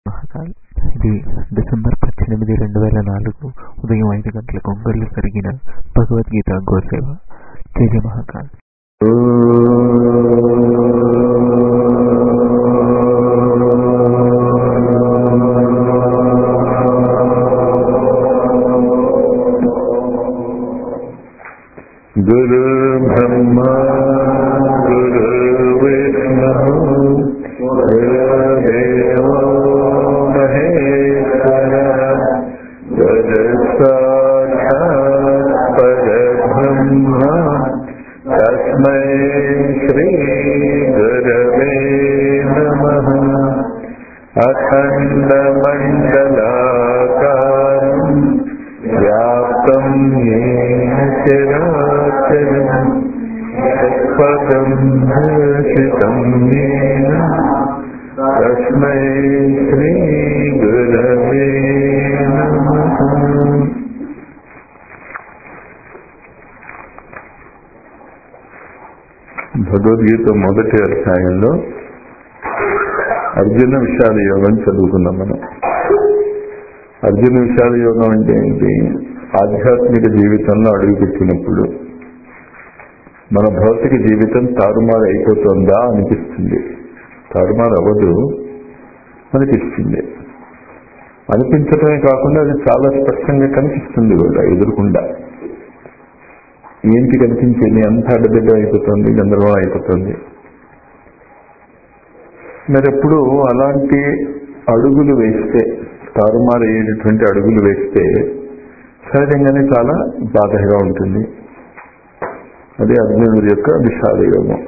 మహాకాల్ ఇది డిసెంబర్ పద్దెనిమిది రెండు వేల నాలుగు ఉదయం ఐదు గంటలకు ఒంగోలులో జరిగిన భగవద్గీత గోసేవ జయ జయ మహాకాల్ गुरु ब्रह्मा गुरु विष्णु गुरुदेव महेश्वर गुरु साक्षात् परब्रह्म तस्मै श्री गुरवे नमः अखण्डमण्डलाकारम् व्याप्तं येन चराचरम् यत्पदं दर्शितं येन तस्मै श्रीगुरवे नमः భగవద్గీత మొదటి అధ్యాయంలో అర్జున విషాద యోగం చదువుకున్నాం మనం అర్జున విషాద యోగం అంటే ఏంటి ఆధ్యాత్మిక జీవితంలో అడుగుపెట్టినప్పుడు మన భౌతిక జీవితం తారుమారు అయిపోతుందా అనిపిస్తుంది తారుమారు అవ్వదు అనిపిస్తుంది అనిపించటమే కాకుండా అది చాలా స్పష్టంగా కనిపిస్తుంది కూడా ఎదురుకుండా ఏంటి కనిపించేది అంతా అడ్డబిడ్డ అయిపోతుంది గందరగోళం అయిపోతుంది మరి ఎప్పుడు అలాంటి అడుగులు వేస్తే తారుమారు అయ్యేటటువంటి అడుగులు వేస్తే సహజంగానే చాలా బాధగా ఉంటుంది అది అర్జునుడి యొక్క విషాద యోగం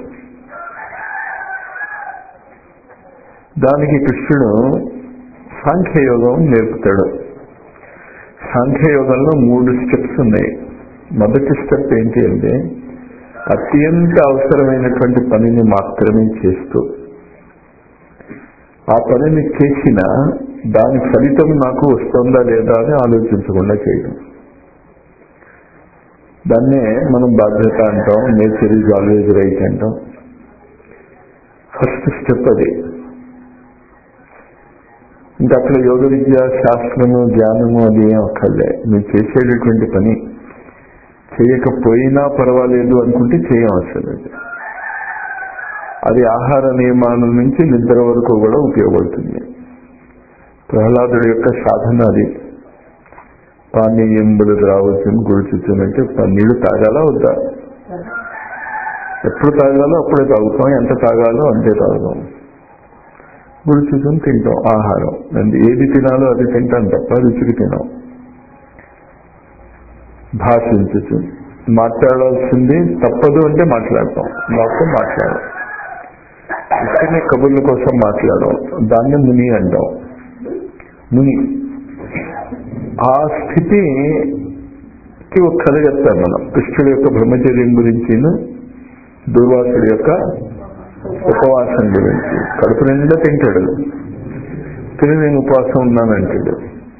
దానికి కృష్ణుడు సాంఖ్యయోగం నేర్పుతాడు సాంఖ్యయోగంలో మూడు స్టెప్స్ ఉన్నాయి మొదటి స్టెప్ ఏంటి అంటే అత్యంత అవసరమైనటువంటి పనిని మాత్రమే చేస్తూ ఆ పనిని చేసిన దాని ఫలితం నాకు వస్తుందా లేదా అని ఆలోచించకుండా చేయడం దాన్నే మనం బాధ్యత అంటాం నేచర్ ఈజ్ ఆల్వేజ్ రైట్ అంటాం ఫస్ట్ స్టెప్ అది ఇంకా అక్కడ యోగ విద్య శాస్త్రము జ్ఞానము అది ఏం అక్కర్లే నువ్వు చేసేటటువంటి పని చేయకపోయినా పర్వాలేదు అనుకుంటే చేయవలసిన అది ఆహార నియమాల నుంచి నిద్ర వరకు కూడా ఉపయోగపడుతుంది ప్రహ్లాదుడి యొక్క సాధన అది పానీయంబులు రావచ్చు గుడిచుతున్నట్టే నీళ్లు తాగాలా వద్దా ఎప్పుడు తాగాలో అప్పుడే తాగుతాం ఎంత తాగాలో అంతే తాగుతాం గుడిచుకుని తింటాం ఆహారం ఏది తినాలో అది తింటాం తప్ప రుచికి తినాం భాషించచ్చు మాట్లాడాల్సింది తప్పదు అంటే మాట్లాడతాం మాకు మాట్లాడడం ఇక్కడనే కబుర్ల కోసం మాట్లాడడం దాన్ని ముని అంటాం ముని ఆ స్థితికి ఒక కథ చెప్తారు మనం కృష్ణుడి యొక్క బ్రహ్మచర్యం గురించి దుర్వాసుడి యొక్క ఉపవాసం గురించి కడుపు నిండా తింటాడు తిని నేను ఉపవాసం ఉన్నానంటాడు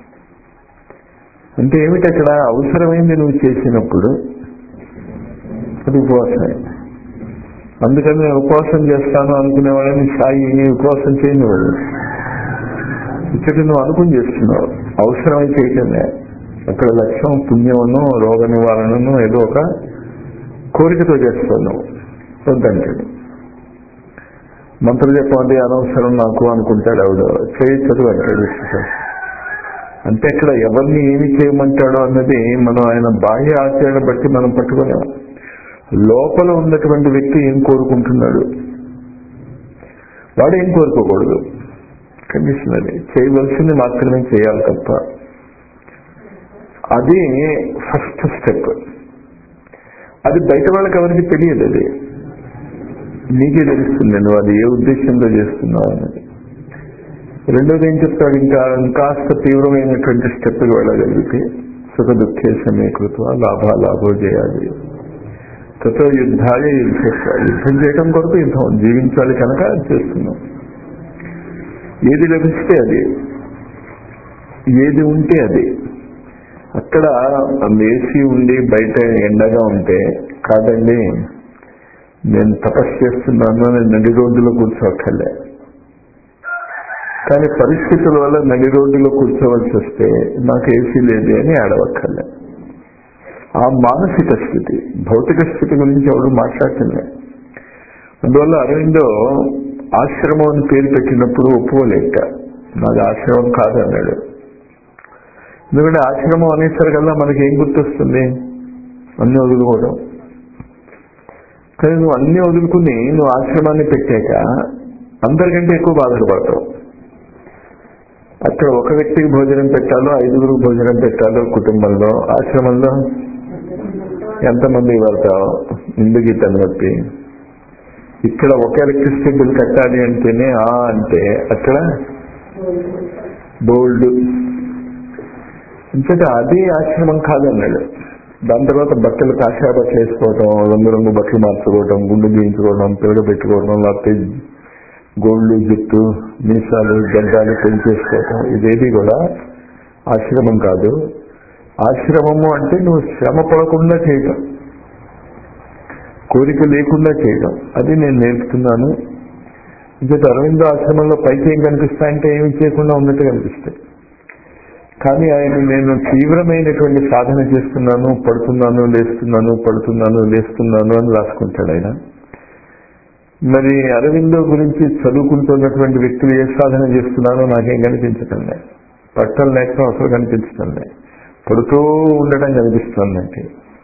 అంటే ఏమిటి అక్కడ అవసరమైంది నువ్వు చేసినప్పుడు అది ఉపవాసమే అందుకని నేను ఉపవాసం చేస్తాను అనుకునే వాళ్ళని సాయి ఉపవాసం చేయని వాళ్ళు ఇక్కడ నువ్వు అనుకుని చేస్తున్నావు అవసరమై చేయటమే అక్కడ లక్ష్యం పుణ్యమును రోగ నివారణను ఏదో ఒక కోరికతో చేస్తావు నువ్వు వద్దంటాడు మంత్ర చెప్పండి అనవసరం నాకు అనుకుంటాడు ఆవిడ చేయొచ్చు అంటాడు అంటే ఇక్కడ ఎవరిని ఏమి చేయమంటాడో అన్నది మనం ఆయన బాహ్య ఆచరణ బట్టి మనం పట్టుకోలేము లోపల ఉన్నటువంటి వ్యక్తి ఏం కోరుకుంటున్నాడు వాడు ఏం కోరుకోకూడదు కండిషన్ అది చేయవలసింది మాత్రమే చేయాలి తప్ప అది ఫస్ట్ స్టెప్ అది బయట వాళ్ళకి ఎవరికి తెలియదు అది నీకే తెలుస్తుంది నువ్వు అది ఏ ఉద్దేశంతో చేస్తున్నావు అన్నది రెండోది ఏం చెప్తాడు ఇంకా కాస్త తీవ్రమైనటువంటి స్టెప్కి వెళ్ళగలిగితే సుఖ దుఃఖే సమీకృత లాభాలాభో చేయాలి తతో యుద్ధాయ యుద్ధ యుద్ధం చేయడం కొరకు యుద్ధం జీవించాలి కనుక చేస్తున్నాం ఏది లభిస్తే అది ఏది ఉంటే అది అక్కడ ఏసీ ఉండి బయట ఎండగా ఉంటే కాదండి నేను తపస్సు చేస్తున్నాను నేను నడి రోజుల్లో కూర్చోక్కర్లే కానీ పరిస్థితుల వల్ల నడి రోడ్డులో కూర్చోవలసి వస్తే నాకు ఏసీ లేదు అని ఆడవక్కర్లే ఆ మానసిక స్థితి భౌతిక స్థితి గురించి ఎవరు మాట్లాడుతున్నా అందువల్ల అరవిందో ఆశ్రమం అని పేరు పెట్టినప్పుడు ఒప్పుకోలేక నాది ఆశ్రమం కాదన్నాడు ఎందుకంటే ఆశ్రమం అనేసరికల్లా మనకి ఏం గుర్తొస్తుంది అన్ని వదులుకోవడం కానీ నువ్వు అన్ని వదులుకుని నువ్వు ఆశ్రమాన్ని పెట్టాక అందరికంటే ఎక్కువ బాధలు పడతావు అక్కడ ఒక వ్యక్తికి భోజనం పెట్టాలో ఐదుగురికి భోజనం పెట్టాలో కుటుంబంలో ఆశ్రమంలో ఎంతమంది పడతావు ఇందు గీతం నొప్పి ఇక్కడ ఒక ఎలక్ట్రిసిటీ బిల్ కట్టాలి అంటేనే ఆ అంటే అక్కడ బోల్డ్ ఇంతట అది ఆశ్రమం కాదన్నాడు దాని తర్వాత బట్టలు కాషాయ బట్టలు వేసుకోవటం రంగు రంగు బట్టలు మార్చుకోవటం గుండు గీయించుకోవడం పిల్లలు పెట్టుకోవడం లేకపోతే గోళ్ళు జుట్టు మీసాలు గడ్డాలు పెంచేసుకోవటం ఇదేది కూడా ఆశ్రమం కాదు ఆశ్రమము అంటే నువ్వు శ్రమ పడకుండా చేయటం కోరిక లేకుండా చేయడం అది నేను నేర్పుతున్నాను ఇంకటి అరవింద ఆశ్రమంలో పైకి ఏం కనిపిస్తాయంటే ఏమి చేయకుండా ఉన్నట్టు కనిపిస్తాయి కానీ ఆయన నేను తీవ్రమైనటువంటి సాధన చేస్తున్నాను పడుతున్నాను లేస్తున్నాను పడుతున్నాను లేస్తున్నాను అని రాసుకుంటాడు ఆయన మరి అరవిందో గురించి చదువుకుంటున్నటువంటి వ్యక్తులు ఏ సాధన చేస్తున్నారో నాకేం కనిపించటం లేదు పట్టం లేక అసలు కనిపించటం లేదు పడుతూ ఉండటం కనిపిస్తుంది నాకు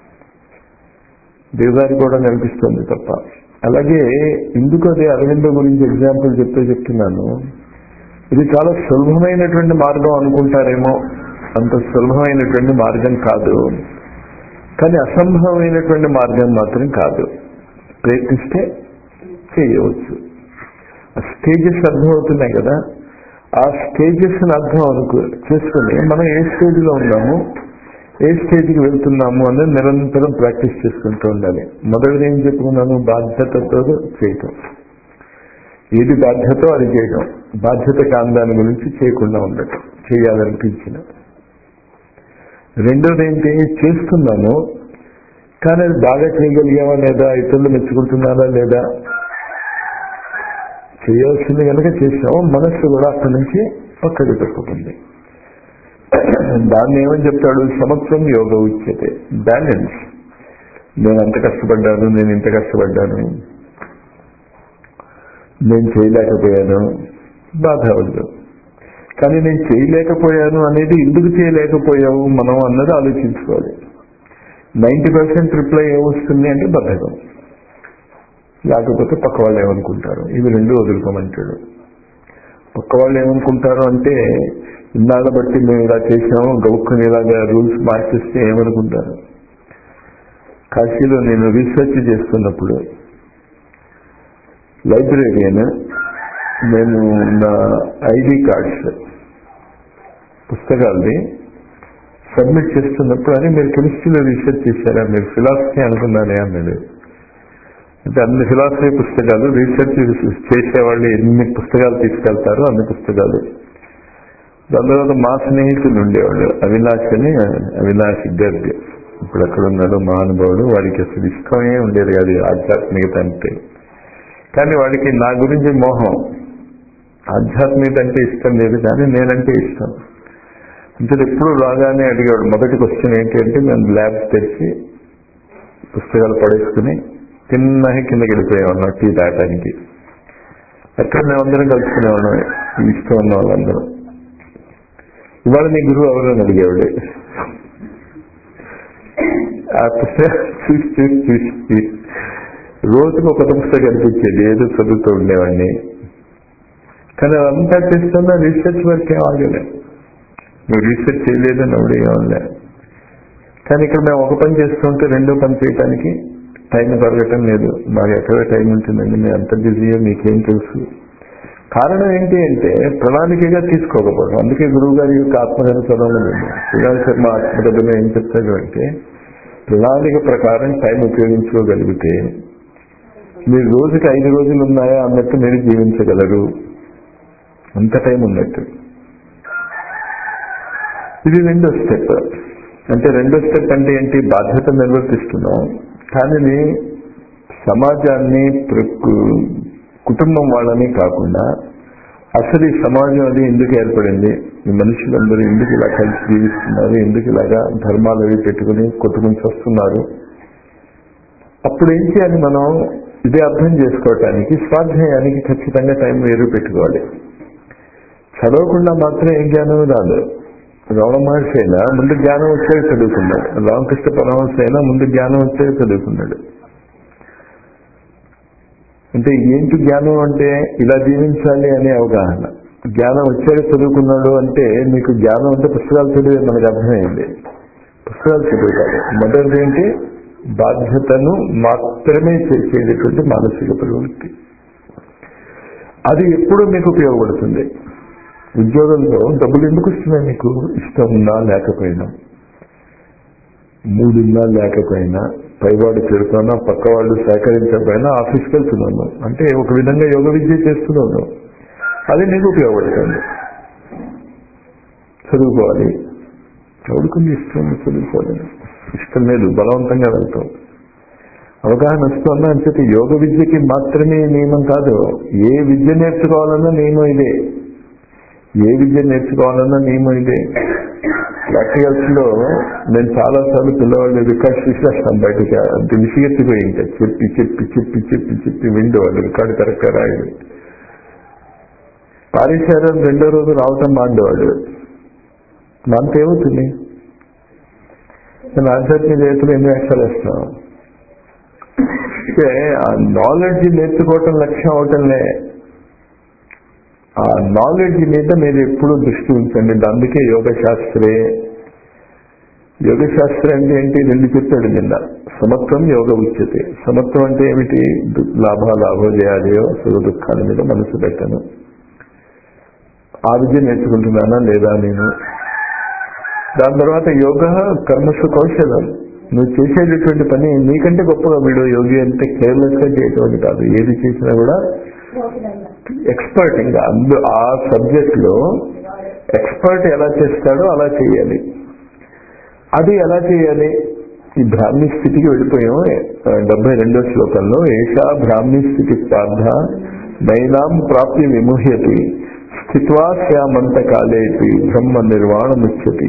దేవదారి కూడా కనిపిస్తుంది తప్ప అలాగే ఎందుకు అదే అరవిందో గురించి ఎగ్జాంపుల్ చెప్తే చెప్తున్నాను ఇది చాలా సులభమైనటువంటి మార్గం అనుకుంటారేమో అంత సులభమైనటువంటి మార్గం కాదు కానీ అసంభవమైనటువంటి మార్గం మాత్రం కాదు ప్రయత్నిస్తే చేయవచ్చు ఆ స్టేజెస్ అర్థమవుతున్నాయి కదా ఆ స్టేజెస్ అర్థం అనుకో చేసుకుని మనం ఏ స్టేజ్ లో ఉన్నాము ఏ స్టేజ్కి వెళ్తున్నాము అనేది నిరంతరం ప్రాక్టీస్ చేసుకుంటూ ఉండాలి మొదటిది ఏం చెప్పుకున్నాను బాధ్యతతో చేయటం ఏది బాధ్యతో అది చేయడం బాధ్యత కాని దాని గురించి చేయకుండా ఉండటం చేయాలనిపించిన రెండోది ఏంటి చేస్తున్నాము కానీ అది బాగా చేయగలిగామా లేదా ఇతరులు మెచ్చుకుంటున్నారా లేదా చేయాల్సింది కనుక చేసాము మనస్సు కూడా అక్కడి నుంచి పక్కకి తప్పుతుంది దాన్ని ఏమని చెప్తాడు సమత్వం యోగ ఉచ్యతే బ్యాలెన్స్ నేను అంత కష్టపడ్డాను నేను ఇంత కష్టపడ్డాను నేను చేయలేకపోయాను బాధ అవ్వదు కానీ నేను చేయలేకపోయాను అనేది ఎందుకు చేయలేకపోయావు మనం అన్నది ఆలోచించుకోవాలి నైంటీ పర్సెంట్ రిప్లై ఏమొస్తుంది అంటే బద్ధకం లేకపోతే పక్క వాళ్ళు ఏమనుకుంటారు ఇవి రెండు వదులుకోమంటాడు పక్క వాళ్ళు ఏమనుకుంటారు అంటే ఇన్నాళ్ళ బట్టి మేము ఇలా చేసాము గౌక్కుని ఇలాగా రూల్స్ మార్చేస్తే ఏమనుకుంటారు కాశీలో నేను రీసెర్చ్ చేస్తున్నప్పుడు లైబ్రేరియన్ నేను నా ఐడి కార్డ్స్ పుస్తకాల్ని సబ్మిట్ చేస్తున్నప్పుడు అని మీరు కెమిస్ట్రీలో రీసెర్చ్ చేశారా మీరు ఫిలాసఫీ అనుకున్నారే అన్నాడు అంటే అన్ని ఫిలాసఫీ పుస్తకాలు రీసెర్చ్ చేసేవాళ్ళు ఎన్ని పుస్తకాలు తీసుకెళ్తారో అన్ని పుస్తకాలు దాని తర్వాత మా స్నేహితులు ఉండేవాడు అవినాష్ అని అవినాష్ గర్గ్ ఇప్పుడు అక్కడ ఉన్నాడు మహానుభావుడు వాడికి అసలు ఇష్టమే ఉండేది కాదు ఆధ్యాత్మికత అంటే కానీ వాడికి నా గురించి మోహం ఆధ్యాత్మికత అంటే ఇష్టం లేదు కానీ నేనంటే ఇష్టం అంటే ఎప్పుడు రాగానే అడిగాడు మొదటి క్వశ్చన్ ఏంటి అంటే మేము ల్యాబ్ తెరిచి పుస్తకాలు పడేసుకుని తిన్నహి కిందకి వెళ్ళిపోయేవాళ్ళం టీ తాగడానికి అక్కడ మేమందరం కలుసుకునేవాళ్ళం ఇష్టం ఉన్న వాళ్ళందరం ఇవాళ నీ గురువు ఎవరని అడిగేవాడు ఆ పుస్తకం చూసి చూసి చూసి రోజుకు ఒక పుస్తకం అనిపించేది ఏదో చదువుతూ ఉండేవాడిని కానీ అదంతా చేస్తున్నా రీసెర్చ్ వర్క్ ఏం ఆగలే నువ్వు రీసెర్చ్ చేయలేదని ఎవడు ఏమలే కానీ ఇక్కడ మేము ఒక పని చేస్తుంటే రెండో పని చేయడానికి టైం దొరకటం లేదు మాకు ఎక్కడ టైం ఉంటుందండి మేము ఎంత బిజీయో మీకేం తెలుసు కారణం ఏంటి అంటే ప్రణాళికగా తీసుకోకపోవడం అందుకే గురువు గారి యొక్క ఆత్మగత చదవడం శ్రీరామ్ శర్మ ఆత్మకథలో ఏం చెప్తాడు అంటే ప్రణాళిక ప్రకారం టైం ఉపయోగించుకోగలిగితే మీరు రోజుకి ఐదు రోజులు ఉన్నాయా అన్నట్టు మీరు జీవించగలరు అంత టైం ఉన్నట్టు ఇది రెండో స్టెప్ అంటే రెండో స్టెప్ అంటే ఏంటి బాధ్యత నిర్వర్తిస్తున్నాం కానీ సమాజాన్ని కుటుంబం వాళ్ళని కాకుండా అసలు ఈ సమాజం అది ఎందుకు ఏర్పడింది ఈ మనుషులందరూ ఎందుకు ఇలా కలిసి జీవిస్తున్నారు ఎందుకు ఇలాగా ధర్మాలు అవి పెట్టుకుని కొట్టుకుని వస్తున్నారు అప్పుడు ఏం చేయాలి మనం ఇదే అర్థం చేసుకోవటానికి స్వాధ్యాయానికి ఖచ్చితంగా టైం వేరు పెట్టుకోవాలి చదవకుండా మాత్రం ఏం జ్ఞానం రాదు రమణ మహర్షి అయినా ముందు జ్ఞానం వచ్చేది చదువుకున్నాడు రామకృష్ణ పరమహంస అయినా ముందు జ్ఞానం వచ్చేది చదువుకున్నాడు అంటే ఏంటి జ్ఞానం అంటే ఇలా జీవించాలి అనే అవగాహన జ్ఞానం వచ్చేది చదువుకున్నాడు అంటే మీకు జ్ఞానం అంటే పుస్తకాలు చదివే మనకు అర్థమైంది పుస్తకాలు చదువుతారు మొదటిది ఏంటి బాధ్యతను మాత్రమే చేసేటటువంటి మానసిక ప్రవృత్తి అది ఎప్పుడు మీకు ఉపయోగపడుతుంది ఉద్యోగంలో డబ్బులు ఎందుకు వస్తున్నాయి మీకు ఇష్టం ఉన్నా లేకపోయినా మూడున్నా లేకపోయినా పైవాడు తిరుగుతున్నా పక్క వాళ్ళు సహకరించకపోయినా ఆఫీస్కి వెళ్తున్నాను అంటే ఒక విధంగా యోగ విద్య చేస్తున్నాను అది నీకు ఉపయోగపడుతుంది చదువుకోవాలి చదువుకుని ఇష్టం చదువుకోవాలి ఇష్టం లేదు బలవంతంగా వెళ్తాం అవగాహన వస్తుందా అని చెప్పి యోగ విద్యకి మాత్రమే నియమం కాదు ఏ విద్య నేర్చుకోవాలన్నా నియమం ఇదే ఏ విద్య నేర్చుకోవాలన్నా నియమం ఇదే ప్రాక్టికల్స్ లో నేను చాలా సార్లు పిల్లవాళ్ళు రికార్డ్ చూసేస్తాను బయటకి అది విసిగెత్తిపోయి ఇంకా చెప్పి చెప్పి చెప్పి చెప్పి చెప్పి విండు వాళ్ళు రికార్డు కరెక్ట్గా రాయడు పారిశారం రెండో రోజు రావటం మాండేవాడు మనతో ఏమవుతుంది నేను ఆధ్యాత్మిక జగత్తులో ఎన్ని వేషాలు వేస్తాం అంటే ఆ నాలెడ్జ్ నేర్చుకోవటం లక్ష్యం అవటంలే ఆ నాలెడ్జ్ మీద మీరు ఎప్పుడు దృష్టి ఉంచండి అందుకే యోగ శాస్త్రే యోగ శాస్త్రం అంటే ఏంటి రెండు చెప్పాడు నిన్న సమత్వం యోగ ఉచ్యతే సమత్వం అంటే ఏమిటి దు- లాభ లాభోజయాలయో సుఖ దుఃఖాల మీద మనసు పెట్టను ఆ విద్య నేర్చుకుంటున్నానా లేదా నేను దాని తర్వాత యోగ కర్మసు కౌశలం నువ్వు చేసేటటువంటి పని నీకంటే గొప్పగా వీడు యోగి అంటే కేర్లెస్ గా చేయటం కాదు ఏది చేసినా కూడా ఎక్స్పర్ట్ ఇంకా అందు ఆ సబ్జెక్ట్ లో ఎక్స్పర్ట్ ఎలా చేస్తాడో అలా చేయాలి అది ఎలా చేయాలి ఈ బ్రాహ్మీ స్థితికి వెళ్ళిపోయాం ఆ, డెబ్బై రెండో శ్లోకంలో ఏషా బ్రాహ్మీ స్థితి పార్థ నైనాం ప్రాప్తి విముహ్యతి స్థిత్వా శ్యామంత కాలేపి బ్రహ్మ నిర్వాణముచ్యతి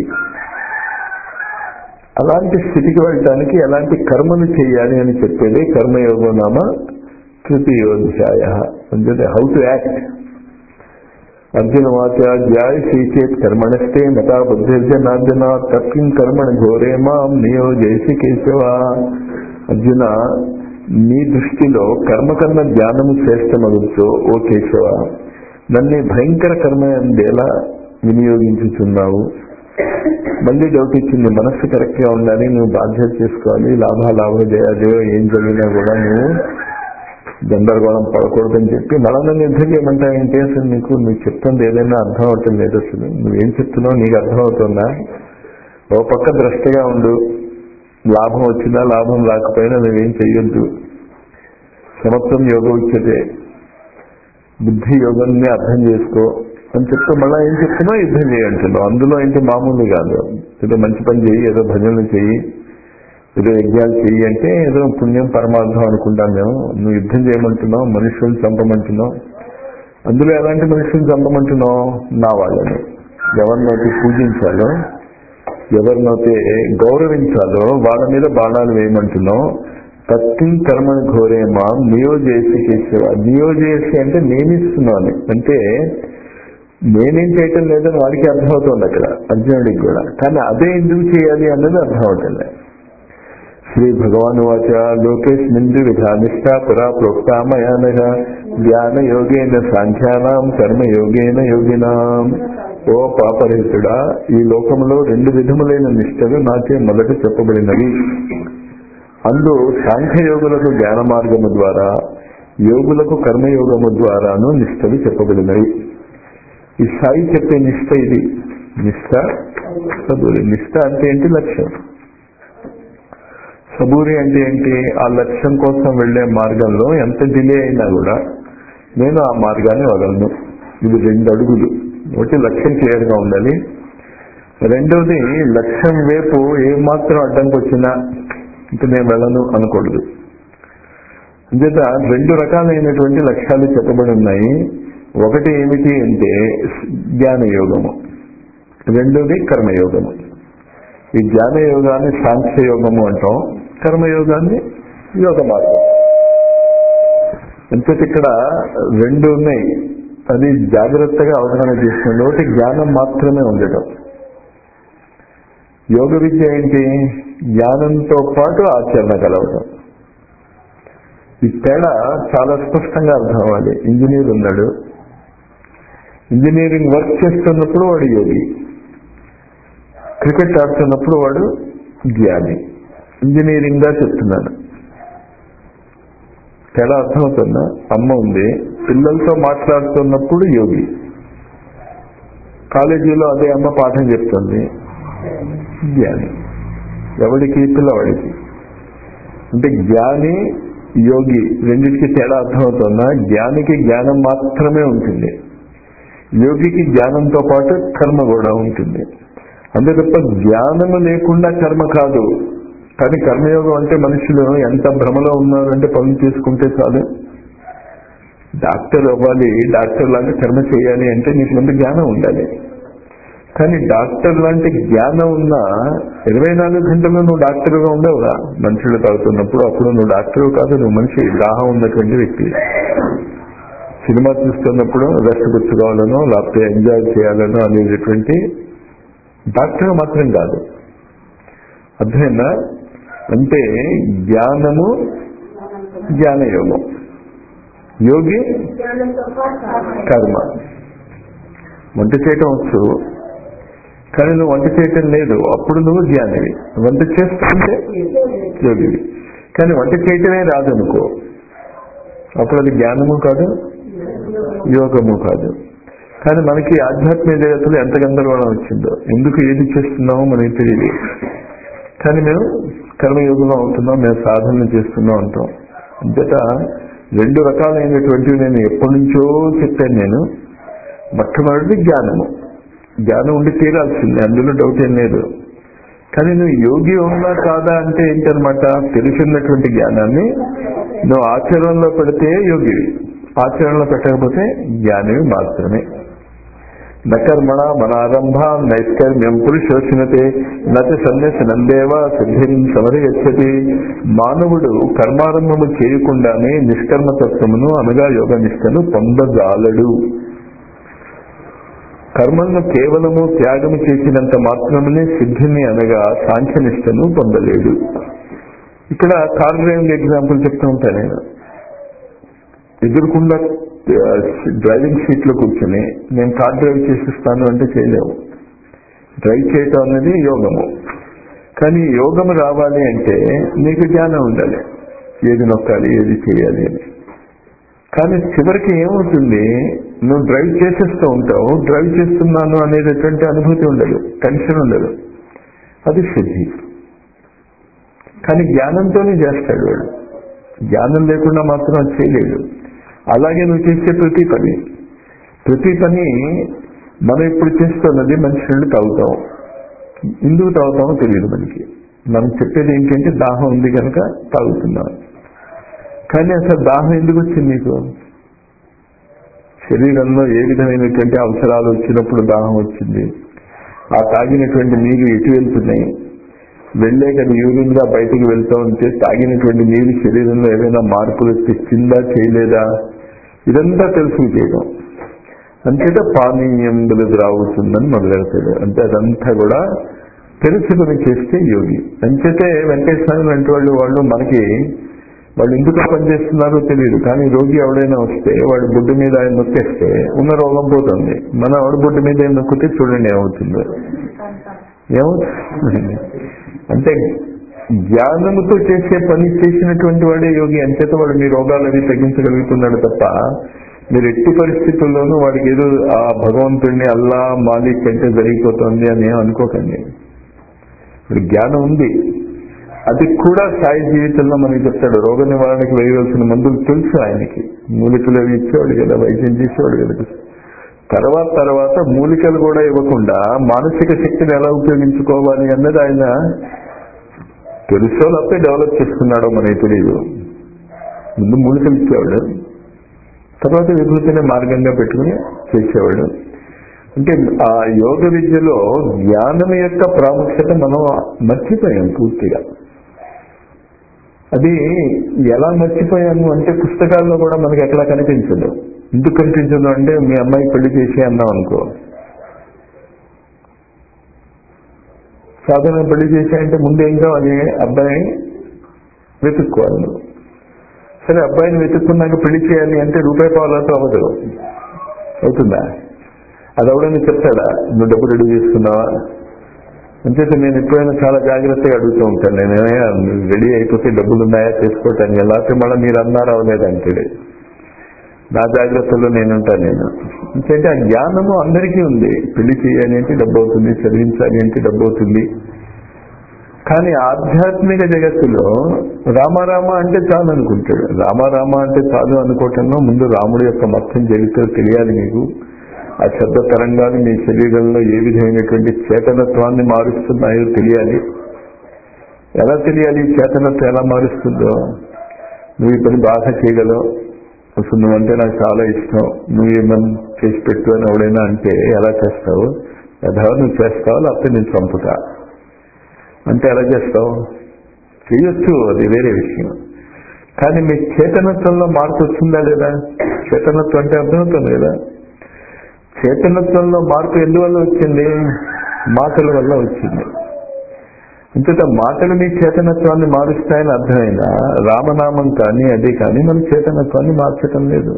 అలాంటి స్థితికి వెళ్ళడానికి ఎలాంటి కర్మలు చేయాలి అని చెప్పేది కర్మయోగం నామ తృతీయోధ్యాయ అంటే హౌ టు యాక్ట్ అర్జున వాచాధ్యాయ శ్రీచేత్ కర్మణస్తే మతా బుద్ధిర్జనార్జన తస్మిన్ కర్మణ ఘోరే మాం నియోజయసి కేశవ అర్జున నీ దృష్టిలో కర్మ కన్నా జ్ఞానము శ్రేష్టమగుచో ఓ కేశవ నన్ను భయంకర కర్మ ఎలా వినియోగించుతున్నావు మళ్ళీ డౌట్ ఇచ్చింది మనస్సు కరెక్ట్ గా ఉండాలి నువ్వు బాధ్యత చేసుకోవాలి లాభ లాభ జయాజయో ఏం జరిగినా కూడా నువ్వు గందరగోళం పడకూడదని చెప్పి మళ్ళా నన్ను యుద్ధం చేయమంటావేంటి అసలు నీకు నువ్వు చెప్తుంది ఏదైనా అర్థం అవుతుంది లేదు అసలు నువ్వేం చెప్తున్నావు నీకు అర్థం అవుతుందా ఓ పక్క ద్రష్టగా ఉండు లాభం వచ్చినా లాభం రాకపోయినా నువ్వేం చెయ్యొద్దు సమత్వం యోగ ఉచ్యతే బుద్ధి యోగాన్ని అర్థం చేసుకో అని చెప్తే మళ్ళీ ఏం చెప్తున్నావు యుద్ధం చేయంటున్నావు అందులో ఏంటి మామూలు కాదు ఏదో మంచి పని చెయ్యి ఏదో భజనలు చెయ్యి ఏదో యజ్ఞాలు చెయ్యి అంటే ఏదో పుణ్యం పరమార్థం అనుకుంటాం మేము నువ్వు యుద్ధం చేయమంటున్నావు మనుషులను చంపమంటున్నావు అందులో ఎలాంటి మనుషులను చంపమంటున్నావు నా వాళ్ళని ఎవరినైతే పూజించాలో ఎవరినైతే గౌరవించాలో వాళ్ళ మీద బాణాలు వేయమంటున్నావు తత్తి కర్మని ఘోరేమా నియోజేసి చేసేవా నియోజేసి అంటే నేనిస్తున్నాను అంటే నేనేం చేయటం లేదని వాడికి అర్థమవుతుంది అక్కడ అర్జునుడికి కూడా కానీ అదే ఎందుకు చేయాలి అన్నది అర్థమవుతుంది శ్రీ భగవాన్ వాచ లోకేస్మిన్ విధా నిష్ఠా పురా ప్రోక్తా మయానగ జ్ఞాన యోగేన సాంఖ్యానాం కర్మ యోగేన యోగినాం ఓ పాపరహితుడా ఈ లోకంలో రెండు విధములైన నిష్టలు నాచే మొదట చెప్పబడినవి అందు సాంఖ్యయోగులకు జ్ఞాన మార్గము ద్వారా యోగులకు కర్మయోగము ద్వారాను నిష్టలు చెప్పబడినవి ఈ సాయి చెప్పే నిష్ట ఇది నిష్ట సబూరి నిష్ట అంటే ఏంటి లక్ష్యం సబూరి అంటే ఏంటి ఆ లక్ష్యం కోసం వెళ్లే మార్గంలో ఎంత డిలే అయినా కూడా నేను ఆ మార్గాన్ని వదలను ఇది రెండు అడుగులు ఒకటి లక్ష్యం క్లియర్ గా ఉండాలి రెండవది లక్ష్యం వైపు ఏమాత్రం అడ్డంకి వచ్చినా ఇంకా నేను వెళ్ళను అనకూడదు అంచేత రెండు రకాలైనటువంటి లక్ష్యాలు చెప్పబడి ఉన్నాయి ఒకటి ఏమిటి అంటే జ్ఞానయోగము రెండోది కర్మయోగము ఈ జ్ఞానయోగాన్ని సాంఖ్యయోగము అంటాం కర్మయోగాన్ని యోగ మార్గం అంతటి ఇక్కడ రెండు ఉన్నాయి అది జాగ్రత్తగా అవగాహన చేసుకుని ఒకటి జ్ఞానం మాత్రమే ఉండటం యోగ విద్య ఏంటి జ్ఞానంతో పాటు ఆచరణ కలవటం ఈ తేడా చాలా స్పష్టంగా అర్థం అవ్వాలి ఇంజనీర్ ఉన్నాడు ఇంజనీరింగ్ వర్క్ చేస్తున్నప్పుడు వాడు యోగి క్రికెట్ ఆడుతున్నప్పుడు వాడు జ్ఞాని ఇంజనీరింగ్ గా చెప్తున్నాను తేడా అర్థమవుతుందా అమ్మ ఉంది పిల్లలతో మాట్లాడుతున్నప్పుడు యోగి కాలేజీలో అదే అమ్మ పాఠం చెప్తుంది జ్ఞాని ఎవడికి పిల్లవాడికి అంటే జ్ఞాని యోగి రెండింటికి తేడా అర్థమవుతుందా జ్ఞానికి జ్ఞానం మాత్రమే ఉంటుంది యోగికి జ్ఞానంతో పాటు కర్మ కూడా ఉంటుంది అంతే తప్ప జ్ఞానము లేకుండా కర్మ కాదు కానీ కర్మయోగం అంటే మనుషులు ఎంత భ్రమలో ఉన్నారంటే పనులు చేసుకుంటే చాలు డాక్టర్ అవ్వాలి డాక్టర్ లాగా కర్మ చేయాలి అంటే నీకు ముందు జ్ఞానం ఉండాలి కానీ డాక్టర్ లాంటి జ్ఞానం ఉన్న ఇరవై నాలుగు గంటలు నువ్వు డాక్టర్గా ఉండవుగా మనుషులు తాగుతున్నప్పుడు అప్పుడు నువ్వు డాక్టర్ కాదు నువ్వు మనిషి దాహం ఉన్నటువంటి వ్యక్తి సినిమా చూస్తున్నప్పుడు రెస్ట్ పుచ్చుకోవాలనో లేకపోతే ఎంజాయ్ చేయాలనో అనేటటువంటి డాక్టర్ మాత్రం కాదు అర్థమైందా అంటే జ్ఞానము జ్ఞానయోగం యోగి కర్మ వంట చేయటం వచ్చు కానీ నువ్వు వంట చేయటం లేదు అప్పుడు నువ్వు జ్ఞానివి వంట చేస్తుంటే యోగివి కానీ వంట చేయటమే రాదనుకో అప్పుడు అది జ్ఞానము కాదు యోగము కాదు కానీ మనకి ఆధ్యాత్మిక జగత్తులో ఎంత గందరగోళం వచ్చిందో ఎందుకు ఏది చేస్తున్నామో మనకి తెలియదు కానీ మేము కర్మయోగంలో అవుతున్నాం మేము సాధనలు చేస్తున్నాం అంటాం అంతేత రెండు రకాలైనటువంటివి నేను ఎప్పటి నుంచో చెప్పాను నేను మొట్టమొదటి జ్ఞానము జ్ఞానం ఉండి తీరాల్సిందే అందులో డౌట్ ఏం లేదు కానీ నువ్వు యోగి ఉన్నా కాదా అంటే ఏంటనమాట తెలుసున్నటువంటి జ్ఞానాన్ని నువ్వు ఆచరణలో పెడితే యోగివి ఆచరణలో పెట్టకపోతే జ్ఞానివి మాత్రమే నకర్మణ మనారంభ నైష్కర్మ్యం పురుషోచినతే నచ సన్యసనందేవ సిద్ధిం సమరగచ్చతి మానవుడు కర్మారంభము చేయకుండానే నిష్కర్మతత్వమును అనగా యోగ నిష్టను పొందజాలడు కర్మలను కేవలము త్యాగము చేసినంత మాత్రమే సిద్ధిని అనగా సాంఖ్యనిష్టను పొందలేడు ఇక్కడ కార్ డ్రైవింగ్ ఎగ్జాంపుల్ చెప్తూ ఉంటాను నేను ఎదురుకుండా డ్రైవింగ్ సీట్ లో కూర్చొని నేను కార్ డ్రైవ్ చేసిస్తాను అంటే చేయలేవు డ్రైవ్ చేయటం అనేది యోగము కానీ యోగము రావాలి అంటే నీకు జ్ఞానం ఉండాలి ఏది నొక్కాలి ఏది చేయాలి అని కానీ చివరికి ఏమవుతుంది నువ్వు డ్రైవ్ చేసేస్తూ ఉంటావు డ్రైవ్ చేస్తున్నాను అనేటటువంటి అనుభూతి ఉండదు టెన్షన్ ఉండదు అది సిద్ధి కానీ జ్ఞానంతోనే చేస్తాడు వాడు జ్ఞానం లేకుండా మాత్రం అది చేయలేడు అలాగే నువ్వు చేసే ప్రతి పని ప్రతి పని మనం ఇప్పుడు చేస్తున్నది మంచి నీళ్ళు తాగుతాం ఎందుకు తాగుతామో తెలియదు మనకి మనం చెప్పేది ఏంటంటే దాహం ఉంది కనుక తాగుతున్నాం కానీ అసలు దాహం ఎందుకు వచ్చింది నీకు శరీరంలో ఏ విధమైనటువంటి అవసరాలు వచ్చినప్పుడు దాహం వచ్చింది ఆ తాగినటువంటి నీరు ఎటు వెళ్తున్నాయి వెళ్లే కదా యూరిన్ గా బయటకు వెళ్తూ ఉంటే తాగినటువంటి నీరు శరీరంలో ఏదైనా మార్పులు తెచ్చిందా చేయలేదా ఇదంతా తెలుసు చేయడం అంతేత పానీయం రావుతుందని మొదలెడతాడు అంటే అదంతా కూడా తెలుసుకుని చేస్తే యోగి అంచేతే వెంకటేశ్వర లాంటి వాళ్ళు వాళ్ళు మనకి వాళ్ళు ఎందుకు పనిచేస్తున్నారో తెలియదు కానీ రోగి ఎవడైనా వస్తే వాడు బుడ్డు మీద ఆయన నొక్కేస్తే ఉన్న రోగం పోతుంది మన వాడు బుడ్డు మీద ఏం నొక్కితే చూడండి ఏమవుతుందో ఏమవుతుంది అంటే జ్ఞానముతో చేసే పని చేసినటువంటి వాడే యోగి అంచేత వాడు మీ రోగాలని తగ్గించగలుగుతున్నాడు తప్ప మీరు ఎట్టి పరిస్థితుల్లోనూ వాడికి ఏదో ఆ భగవంతుడిని అల్లా మాలిక్ అంటే జరిగిపోతుంది అని ఏం అనుకోకండి ఇప్పుడు జ్ఞానం ఉంది అది కూడా సాయి జీవితంలో మనకి చెప్తాడు రోగ నివారణకు వేయవలసిన మందులు తెలుసు ఆయనకి మూలికలు అవి ఇచ్చేవాడు కదా వైద్యం చేసేవాడు కదా తర్వాత తర్వాత మూలికలు కూడా ఇవ్వకుండా మానసిక శక్తిని ఎలా ఉపయోగించుకోవాలి అన్నది ఆయన తెలుసో లేకపోతే డెవలప్ చేసుకున్నాడో మనకి తెలియదు ముందు మూలికలు ఇచ్చేవాడు తర్వాత విభూతిని మార్గంగా పెట్టుకుని చేసేవాడు అంటే ఆ యోగ విద్యలో జ్ఞానం యొక్క ప్రాముఖ్యత మనం మర్చిపోయాం పూర్తిగా అది ఎలా మర్చిపోయాము అంటే పుస్తకాల్లో కూడా మనకి ఎక్కడ కనిపించదు ఎందుకు కనిపించదు అంటే మీ అమ్మాయి పెళ్లి చేసి అన్నాం అనుకో సాధారణ పెళ్లి చేశాయంటే ముందు ఏం కావాలి అబ్బాయి వెతుక్కోవాలి నువ్వు. సరే అబ్బాయిని వెతుక్కున్నాక పెళ్లి చేయాలి అంటే రూపాయి పావులతో అవ్వదు అవుతుందా అది అవడని చెప్తాడా నువ్వు డబ్బు రెడీ చేసుకున్నావా అంచేత నేను ఎప్పుడైనా చాలా జాగ్రత్తగా అడుగుతూ ఉంటాను నేను ఏమయ్యా, నువ్వు రెడీ అయిపోతే డబ్బులు ఉన్నాయా చేసుకోవటానికి లేకపోతే మళ్ళీ మీరు అన్నారా అవలేదంటాడు నా జాగ్రత్తలో నేనుంటాను నేను ఎందుకంటే ఆ జ్ఞానము అందరికీ ఉంది పెళ్లి చేయాలి అంటే డబ్బు అవుతుంది చదివించాలి అంటే డబ్బు అవుతుంది కానీ ఆధ్యాత్మిక జగత్తులో రామారామ అంటే చాలు అనుకుంటాడు రామారామ అంటే చాలు అనుకోవటంలో ముందు రాముడి యొక్క మొత్తం చరిత్ర తెలియాలి మీకు ఆ శబ్ద తరంగాలు మీ శరీరంలో ఏ విధమైనటువంటి చేతనత్వాన్ని మారుస్తున్నాయో తెలియాలి ఎలా తెలియాలి ఈ చేతనత్వం ఎలా మారుస్తుందో నువ్వు ఈ పని బాగా చేయగలవు అసలు నువ్వంటే నాకు చాలా ఇష్టం నువ్వు ఏమని చేసి పెట్టు అని ఎవడైనా అంటే ఎలా చేస్తావు యథా నువ్వు చేస్తావు లేకపోతే నేను చంపుతా అంటే ఎలా చేస్తావు చేయొచ్చు అది వేరే విషయం కానీ మీ చేతనత్వంలో మార్పు వచ్చిందా లేదా చేతనత్వం అంటే అర్థమవుతుంది కదా చేతనత్వంలో మార్పు ఎందువల్ల వచ్చింది మాటల వల్ల వచ్చింది అంతేత మాటలు మీ చేతనత్వాన్ని మారుస్తాయని అర్థమైనా రామనామం కానీ అది కానీ మన చేతనత్వాన్ని మార్చటం లేదు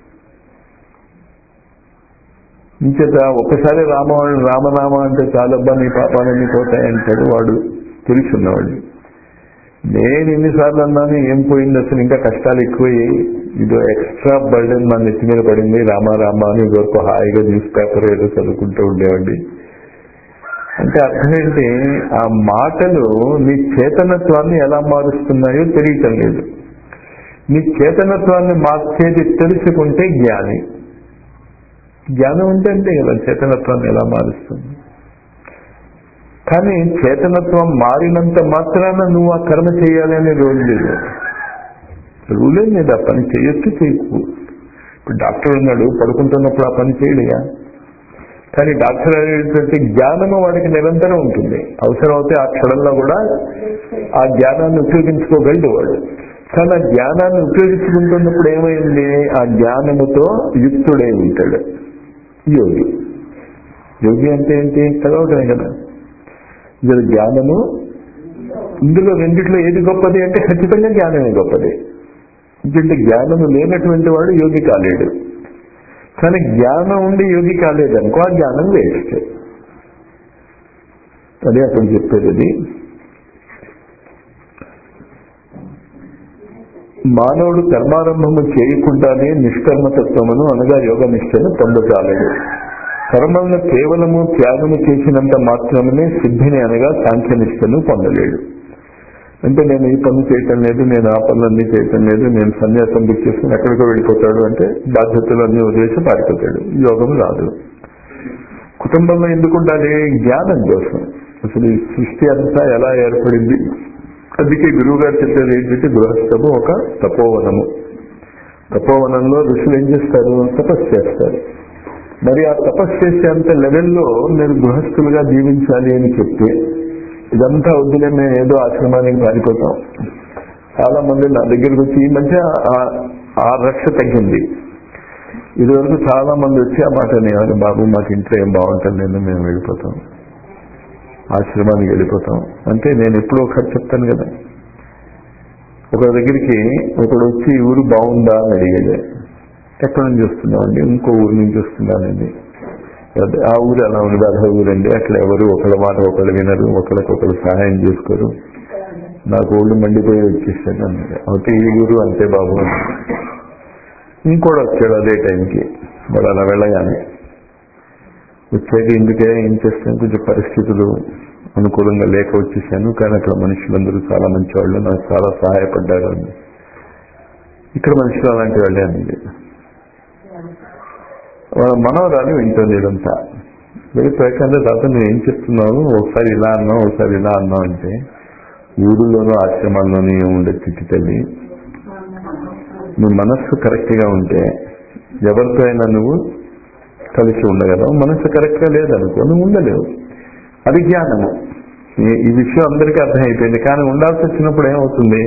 ఇంచేత ఒకసారి రామ రామనామ అంటే చాలబ్బా నీ పాపాలన్నీ పోతాయంటాడు వాడు తెలుసున్నవాడు నేను ఎన్నిసార్లు అన్నాను ఏం పోయింది అసలు ఇంకా కష్టాలు ఎక్కువయ్యాయి ఇదో ఎక్స్ట్రా బర్డెన్ మన నెత్తి మీద పడింది రామ రామ అని వరకు హాయిగా న్యూస్ పేపర్ ఏదో చదువుకుంటూ ఉండేవాడి అంటే అర్థం ఏంటి ఆ మాటలు నీ చేతనత్వాన్ని ఎలా మారుస్తున్నాయో తెలియటం లేదు నీ చేతనత్వాన్ని మార్చేది తెలుసుకుంటే జ్ఞాని జ్ఞానం ఉంటే అంతే కదా చేతనత్వాన్ని ఎలా మారుస్తుంది కానీ చేతనత్వం మారినంత మాత్రాన నువ్వు ఆ కర్మ చేయాలి అనే రూల్ లేదు రూలే లేదు ఆ పని చేయొచ్చు చేయకు ఇప్పుడు డాక్టర్ ఉన్నాడు పడుకుంటున్నప్పుడు ఆ పని చేయలేగా కానీ డాక్టర్ అనేటువంటి జ్ఞానము వాడికి నిరంతరం ఉంటుంది అవసరం అయితే ఆ క్షణంలో కూడా ఆ జ్ఞానాన్ని ఉపయోగించుకోగలడు వాడు కానీ ఆ జ్ఞానాన్ని ఉపయోగించుకుంటున్నప్పుడు ఏమైంది ఆ జ్ఞానముతో యుక్తుడై ఉంటాడు యోగి యోగి అంటే ఏంటి చదవటమే కదా ఇది జ్ఞానము ఇందులో రెండిట్లో ఏది గొప్పది అంటే ఖచ్చితంగా జ్ఞానమే గొప్పది ఎందుకంటే జ్ఞానము లేనటువంటి వాడు యోగి కాలేడు కానీ జ్ఞానం ఉండి యోగి కాలేదనుకో ఆ జ్ఞానం వేస్ట్ అదే అతను చెప్పేది అది మానవుడు కర్మారంభము చేయకుండానే నిష్కర్మతత్వమును అనగా యోగ నిష్టను పొందచాలడు కర్మలను కేవలము త్యాగము చేసినంత మాత్రమే సిద్ధిని అనగా సాంఖ్యనిష్టను పొందలేడు అంటే నేను ఈ పని చేయటం లేదు నేను ఆ పనులన్నీ చేయటం లేదు నేను సన్యాసం బుక్ చేసుకుని ఎక్కడికో వెళ్ళిపోతాడు అంటే బాధ్యతలన్నీ వదిలేసి పారిపోతాడు యోగం రాదు కుటుంబంలో ఎందుకు ఉండాలి జ్ఞానం కోసం అసలు ఈ సృష్టి అంతా ఎలా ఏర్పడింది అందుకే గురువు గారు చెప్పేది ఏంటంటే గృహస్థము ఒక తపోవనము తపోవనంలో ఋషులు ఏం చేస్తారు తపస్సు చేస్తారు మరి ఆ తపస్సు చేసేంత లెవెల్లో మీరు గృహస్థులుగా జీవించాలి అని చెప్తే ఇదంతా వద్దులే మేము ఏదో ఆశ్రమానికి పారిపోతాం చాలా మంది నా దగ్గరకు వచ్చి ఈ మధ్య ఆ- ఆ రక్ష తగ్గింది ఇదివరకు చాలా మంది వచ్చి ఆ మాట అనేవారు బాబు మాకు ఇంట్లో ఏం బాగుంటుంది మేము వెళ్ళిపోతాం ఆశ్రమానికి వెళ్ళిపోతాం అంటే నేను ఎప్పుడో ఒకటి చెప్తాను కదా ఒక దగ్గరికి ఒకడు వచ్చి ఈ ఊరు బాగుందా అని అడిగాడు ఎక్కడి నుంచి వస్తున్నావు అండి ఇంకో ఊరు నుంచి వస్తున్నానండి అదే, ఆ ఊరు అలా ఉంది అదే ఊరండి అట్లా ఎవరు ఒకళ్ళ మాట ఒకళ్ళు వినరు ఒకళ్ళకొకళ్ళు సహాయం చేసుకోరు నాకు ఊళ్ళు మండిపోయి వచ్చేసాను అన్నాడు అయితే ఈ ఊరు అంతే బాబు అన్నాడు. ఇంకోటి వచ్చాడు అదే టైంకి వాడు అలా వెళ్ళగానే వచ్చాక ఇందుకే ఏం చేస్తాను కొంచెం పరిస్థితులు అనుకూలంగా లేక వచ్చేసాను కానీ అక్కడ మనుషులందరూ చాలా మంచి వాళ్ళు నాకు చాలా సహాయపడ్డారు అని ఇక్కడ మనుషులు అలాంటి వాళ్ళే అనేది వాళ్ళ మనవరాలు వింటుంది ఇదంతా వెళ్ళిపోయాకంటే తర్వాత నువ్వు ఏం చెప్తున్నావు ఒకసారి ఇలా అన్నావు ఒకసారి ఇలా అన్నావు అంటే ఊరిలోనూ ఆశ్రమాల్లోనూ ఏముండే స్థితి తల్లి నీ మనస్సు కరెక్ట్ గా ఉంటే ఎవరితో అయినా నువ్వు కలిసి ఉండగలవు మనసు కరెక్ట్గా లేదనుకో నువ్వు ఉండలేవు అది జ్ఞానము ఈ- ఈ విషయం అందరికీ అర్థమైపోయింది కానీ ఉండాల్సి వచ్చినప్పుడు ఏమవుతుంది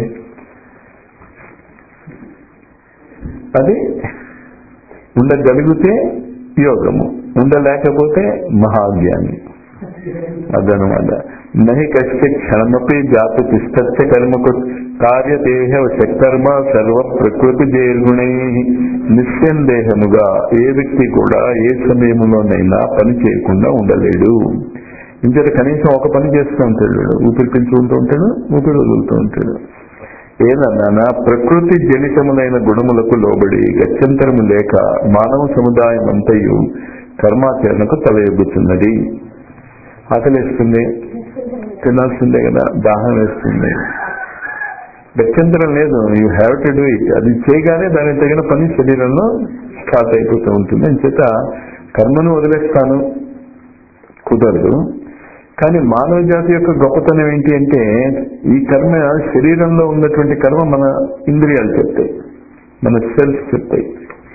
అది ఉండగలిగితే యోగము ఉండలేకపోతే మహాజ్ఞాని అదనమాట నహి కష్ట క్షణమపి జాత తిష్టస్య కర్మకు కార్యదేహ కర్మ సర్వ ప్రకృతి దేర్గుణై నిస్సందేహముగా ఏ వ్యక్తి కూడా ఏ సమయంలోనైనా పని చేయకుండా ఉండలేడు ఇంతటి కనీసం ఒక పని చేస్తూ ఉంటాడు వీడు. ఊపిరి పీల్చుకుంటూ ఉంటాడు ఊపిరి వదులుతూ ఉంటాడు ఏదన్నా ప్రకృతి జనితములైన గుణములకు లోబడి గత్యంతరము లేక మానవ సముదాయం అంతయు కర్మాచరణకు తలయొగ్గుతున్నది ఆకలిస్తుంది తినాల్సిందే కదా దాహం వేస్తుంది గత్యంతరం లేదు you have to do it అది చేయగానే దానికి తగిన పని శరీరంలో స్టార్ట్ అయిపోతూ ఉంటుంది అని చేత కర్మను వదిలేస్తాను కుదరదు కానీ మానవ జాతి యొక్క గొప్పతనం ఏంటి అంటే ఈ కర్మ శరీరంలో ఉన్నటువంటి కర్మ మన ఇంద్రియాలు చెప్తాయి మన సెల్స్ చెప్తాయి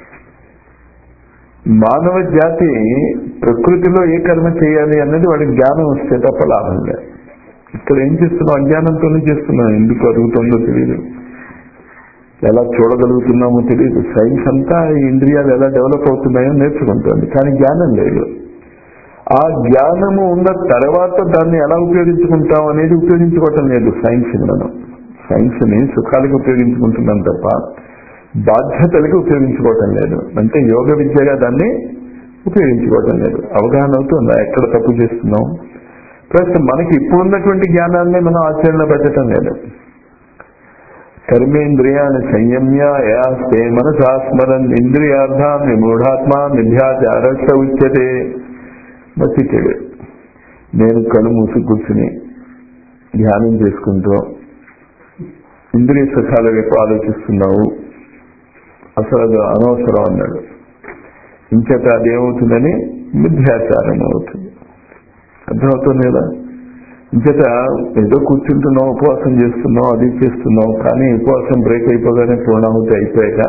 మానవ జాతి ప్రకృతిలో ఏ కర్మ చేయాలి అన్నది వాడికి జ్ఞానం వస్తే తప్ప లాభం లేదు ఇక్కడ ఏం చేస్తున్నాం అజ్ఞానంతోనే చేస్తున్నాం ఎందుకు అరుగుతుందో తెలియదు ఎలా చూడగలుగుతున్నామో తెలియదు సైన్స్ అంతా ఈ ఇంద్రియాలు ఎలా డెవలప్ అవుతున్నాయో నేర్చుకుంటుంది కానీ జ్ఞానం లేదు ఆ జ్ఞానము ఉన్న తర్వాత దాన్ని ఎలా ఉపయోగించుకుంటాం అనేది ఉపయోగించుకోవటం లేదు సైన్స్ మనం సైన్స్ ని సుఖాలకు ఉపయోగించుకుంటున్నాం తప్ప బాధ్యతలకు ఉపయోగించుకోవటం లేదు అంటే యోగ విద్యగా దాన్ని ఉపయోగించుకోవటం లేదు అవగాహన అవుతుందా ఎక్కడ తప్పు చేస్తున్నాం ప్లస్ మనకి ఇప్పుడున్నటువంటి జ్ఞానాన్ని మనం ఆచరణలో పెట్టడం లేదు కర్మేంద్రియాన్ని సంయమ్య యాస్తే మనసా స్మరన్ ఇంద్రియార్థాన్ విమూఢాత్మ మిథ్యాచారస్త ఉచ్యతే బతికాడు నేను కళ్ళు మూసి కూర్చుని ధ్యానం చేసుకుంటూ ఇంద్రియ సుఖాల వైపు ఆలోచిస్తున్నావు అసలు అది అనవసరం అన్నాడు ఇంచేత అదేమవుతుందని మిథ్యాచారం అవుతుంది అర్థమవుతుంది కదా ఇంచేత ఏదో కూర్చుంటున్నాం ఉపవాసం చేస్తున్నాం అది చేస్తున్నాం కానీ ఉపవాసం బ్రేక్ అయిపోగానే పూర్ణాహుతి అయిపోయాక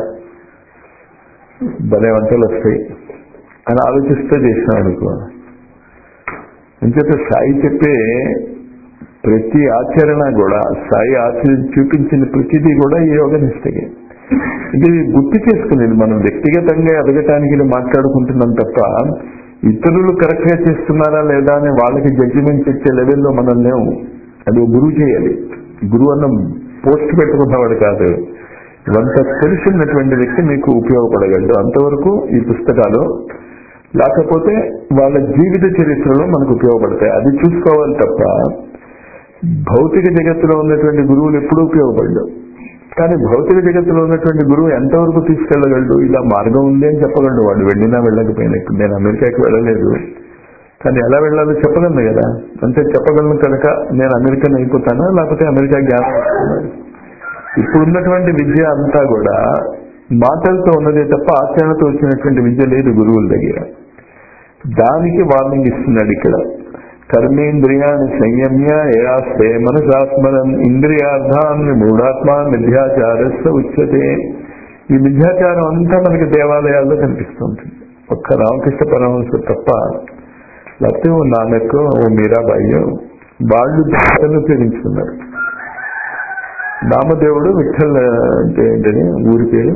భలే వంటలు వస్తాయి అని ఆలోచిస్తే చేసినాం అనుకో ఇంచేత సాయి చెప్పే ప్రతి ఆచరణ కూడా సాయి ఆచరణ చూపించిన ప్రతిదీ కూడా ఈ యోగ నిష్టగే ఇది గుర్తు చేసుకునేది మనం వ్యక్తిగతంగా ఎదగటానికి ఇది మాట్లాడుకుంటున్నాం తప్ప ఇతరులు కరెక్ట్ గా చేస్తున్నారా లేదా అని వాళ్ళకి జడ్జిమెంట్ ఇచ్చే లెవెల్లో మనం లేవు అది ఓ గురువు చేయాలి గురువు అన్న పోస్ట్ పెట్టుకున్నవాడు కాదు వంట తెలిసినటువంటి వ్యక్తి మీకు ఉపయోగపడగలడు అంతవరకు ఈ పుస్తకాలు లేకపోతే వాళ్ళ జీవిత చరిత్రలో మనకు ఉపయోగపడతాయి అది చూసుకోవాలి తప్ప భౌతిక జగత్తులో ఉన్నటువంటి గురువులు ఎప్పుడూ ఉపయోగపడదు కానీ భౌతిక జగత్తులో ఉన్నటువంటి గురువు ఎంతవరకు తీసుకెళ్లగలడు ఇలా మార్గం ఉంది అని చెప్పగలడు వాడు వెళ్ళినా వెళ్ళకపోయినా ఇప్పుడు నేను అమెరికాకి వెళ్ళలేదు కానీ ఎలా వెళ్ళాలో చెప్పగలను కదా అంటే చెప్పగలను కనుక నేను అమెరికన్ అయిపోతానా లేకపోతే అమెరికా జ్ఞానం వస్తుందా? ఇప్పుడున్నటువంటి విద్య అంతా కూడా మాటలతో ఉన్నదే తప్ప ఆచరణతో వచ్చినటువంటి విద్య లేదు గురువుల దగ్గర దానికి వార్నింగ్ ఇస్తున్నాడు ఇక్కడ కర్మేంద్రియాన్ని సంయమ్య ఏయాస్తే మనసాత్మనం ఇంద్రియార్థాన్ని మూఢాత్మ మిథ్యాచారస్త ఉచ్యతే ఈ మిథ్యాచారం అంతా మనకి దేవాలయాల్లో కనిపిస్తుంటుంది ఒక్క రామకృష్ణ పరమహంస తప్ప లేకపోతే ఓ నానక్ ఓ మీరాబాయి వాళ్ళు దేవతను ఉపయోగించుకున్నారు నామదేవుడు విఠల్ అంటే ఏంటని ఊరి పేరు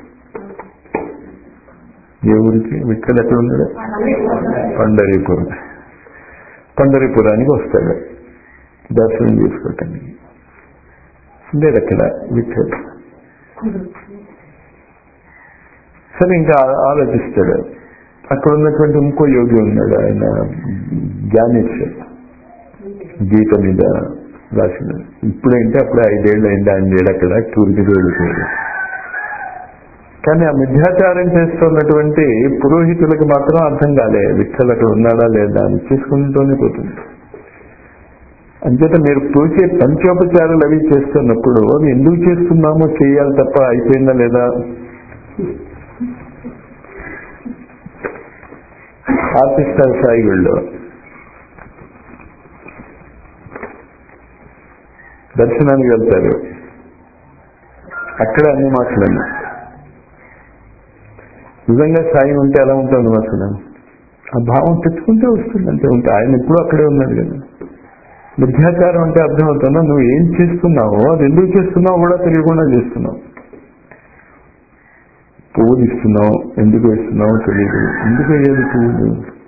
ఏ ఊరికి విఠల్ ఎక్కడ ఉన్నాడు పండరీపురం పండరీపురానికి వస్తాడు దర్శనం చేసుకోవటానికి లేదు అక్కడ విఠల్ సరే ఇంకా ఆలోచిస్తాడు అక్కడ ఉన్నటువంటి ఇంకో యోగి ఉన్నాడు ఆయన జ్ఞానేశ్వర్ గీత మీద రాసిన ఇప్పుడేంటే అప్పుడే ఐదేళ్ళు అయింది ఆయన లేడు అక్కడ టూర్కి వెళ్తున్నాడు కానీ ఆ మిథ్యాచారం చేస్తున్నటువంటి పురోహితులకు మాత్రం అర్థం కాలే విఠల్ అక్కడ ఉన్నాడా లేదా అని చేసుకుంటూనే పోతుంది అంచేత మీరు తోచే పంచోపచారాలు అవి చేస్తున్నప్పుడు అవి ఎందుకు చేస్తున్నామో చేయాలి తప్ప అయిపోయిందా లేదా ఆర్టిస్టర్ సాయి వీళ్ళు దర్శనానికి వెళ్తారు అక్కడ అన్ని మాటలన్నీ నిజంగా సాయి ఉంటే ఎలా ఉంటావు నువ్వు అసలు ఆ భావం తెచ్చుకుంటే వస్తుంది అంతే ఉంటే ఆయన ఎప్పుడూ అక్కడే ఉన్నాడు కదా మిథ్యాచారం అంటే అర్థమవుతుందా నువ్వు ఏం చేస్తున్నావో అది ఎందుకు చేస్తున్నావో కూడా తెలియకుండా చేస్తున్నావు పువ్వులు ఇస్తున్నావు ఎందుకు ఇస్తున్నావో తెలియదు ఎందుకు వేయదు పువ్వులు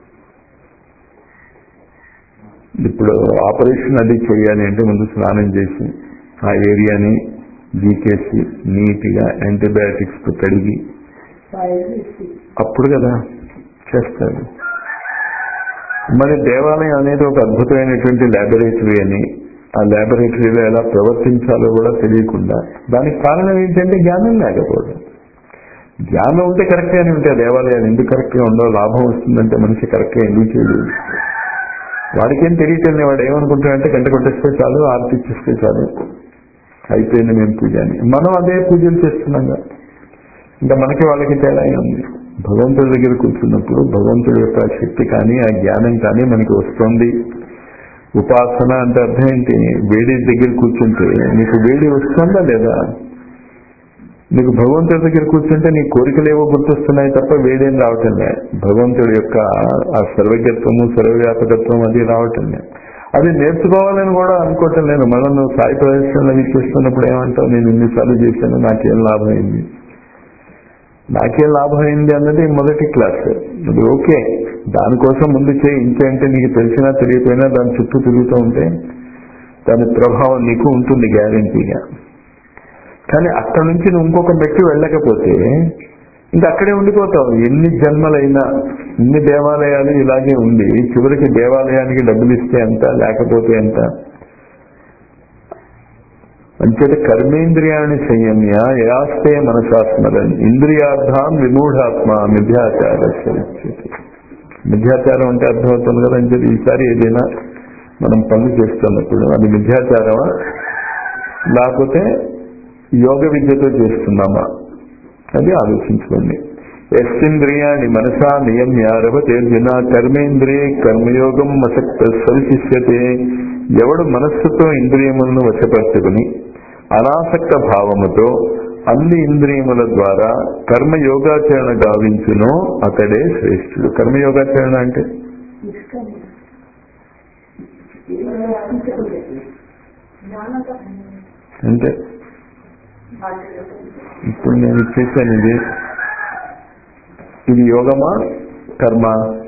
ఇప్పుడు ఆపరేషన్ అది చేయాలి అంటే ముందు స్నానం చేసి ఆ ఏరియాని గీకేసి నీట్గా యాంటీబయాటిక్స్ తో కడిగి అప్పుడు కదా చేస్తాడు మరి దేవాలయం అనేది ఒక అద్భుతమైనటువంటి ల్యాబొరేటరీ అని ఆ ల్యాబొరేటరీలో ఎలా ప్రవర్తించాలో కూడా తెలియకుండా దానికి కారణం ఏంటంటే జ్ఞానం లేకపోవడం జ్ఞానం ఉంటే కరెక్టే అని ఉంటే ఆ దేవాలయాలు ఎందుకు కరెక్ట్గా ఉండవు లాభం వస్తుందంటే మనిషి కరెక్ట్గా ఎందుకు చేయడు వాడికేం తెలియటం వాడు ఏమనుకుంటాడంటే గంట కొట్టేస్తే చాలు ఆర్తి ఇచ్చేస్తే చాలు అయిపోయింది మేము పూజ అని మనం అదే పూజలు చేస్తున్నాం కదా. ఇంకా మనకి వాళ్ళకి తేడా ఉంది భగవంతుడి దగ్గర కూర్చున్నప్పుడు భగవంతుడి యొక్క శక్తి కానీ ఆ జ్ఞానం కానీ మనకి వస్తుంది ఉపాసన అంటే అర్థం ఏంటి వేడి దగ్గర కూర్చుంటే నీకు వేడి వస్తుందా లేదా నీకు భగవంతుడి దగ్గర కూర్చుంటే నీ కోరికలు ఏవో గుర్తొస్తున్నాయి తప్ప వేడేం రావటం లే భగవంతుడి యొక్క ఆ సర్వజ్ఞత్వము సర్వవ్యాపకత్వం అది రావటం లే అది నేర్చుకోవాలని కూడా అనుకోవటం లేదు మనం నువ్వు సాయి ప్రదర్శనలు అవి చేస్తున్నప్పుడు ఏమంటావు నేను ఇన్నిసార్లు చేశాను నాకేం లాభం అయింది నాకేం లాభం అయింది అన్నది మొదటి క్లాస్ అది ఓకే దానికోసం ముందు చేయి ఇంతే అంటే నీకు తెలిసినా తెలియకపోయినా దాని చుట్టూ తిరుగుతూ ఉంటే దాని ప్రభావం నీకు ఉంటుంది గ్యారంటీగా కానీ అక్కడ నుంచి నువ్వు ఇంకొక మెట్టు వెళ్ళకపోతే ఇంకా అక్కడే ఉండిపోతావు ఎన్ని జన్మలైనా ఇన్ని దేవాలయాలు ఇలాగే ఉండి చివరికి దేవాలయానికి డబ్బులు ఇస్తే ఎంత లేకపోతే ఎంత అంచేత కర్మేంద్రియాన్ని సంయమ్య యాస్తే మనసాస్మరన్ ఇంద్రియార్థాన్ విమూఢాత్మ మిథ్యాచార మిథ్యాచారం అంటే అర్థమవుతుంది కదా అంచేది ఈసారి ఏదైనా మనం పనులు చేస్తున్నప్పుడు అది మిథ్యాచారమా లేకపోతే యోగ విద్యతో చేస్తున్నామా అది ఆలోచించుకోండి ఎస్సింద్రియాన్ని మనసా నియమ్య రభతేర్జున కర్మేంద్రియ కర్మయోగం వసక్త సవిశిష్యతే ఎవడు మనస్సుతో ఇంద్రియములను వశపరచుకుని అనాసక్త భావముతో అన్ని ఇంద్రియముల ద్వారా కర్మయోగాచరణ గావించునో అతడే శ్రేష్ఠుడు కర్మయోగాచరణ అంటే అంటే ఇప్పుడు నేను ఇచ్చేసాను ఇది ఇది యోగమా కర్మ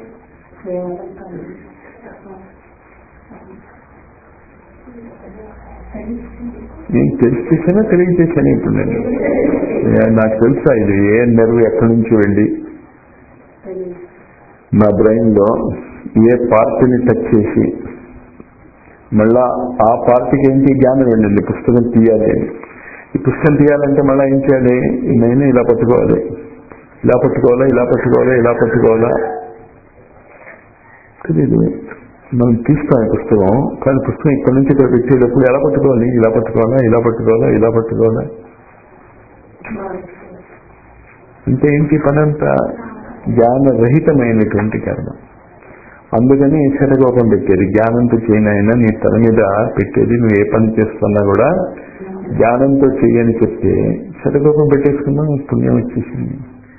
నేను తెలిసి చేశానా తెలియచేశాను ఇప్పుడు నేను ఏ- నాకు తెలుసా ఇది ఏ నెర్వ్ ఎక్కడి నుంచి వెళ్ళి నా బ్రెయిన్ లో ఏ పార్టీని టచ్ చేసి మళ్ళా ఆ పార్టీకి ఏంటి జ్ఞానం వెళ్ళింది పుస్తకం తీయాలి అని ఈ పుస్తకం తీయాలంటే మళ్ళీ ఏం చేయాలి నేను ఇలా పట్టుకోవాలి ఇలా పట్టుకోవాలా ఇలా పట్టుకోవాలా ఇలా పట్టుకోవాలా తెలీదు మనం తీస్తాం ఈ పుస్తకం కానీ పుస్తకం ఇక్కడి నుంచి ఇక్కడ పెట్టేటప్పుడు ఎలా పట్టుకోవాలి ఇలా పట్టుకోవాలా ఇలా పట్టుకోవాలా ఇలా పట్టుకోవాలా అంటే ఏంటి పనంతా జ్ఞానరహితమైనటువంటి కర్మ అందుకని శటకోపం పెట్టేది జ్ఞానంతో చేయనైనా నీ తల మీద పెట్టేది నువ్వు ఏ పని చేస్తున్నా కూడా జ్ఞానంతో చేయని చెప్తే శటకోపం పెట్టేసుకున్నా పుణ్యం వచ్చేసింది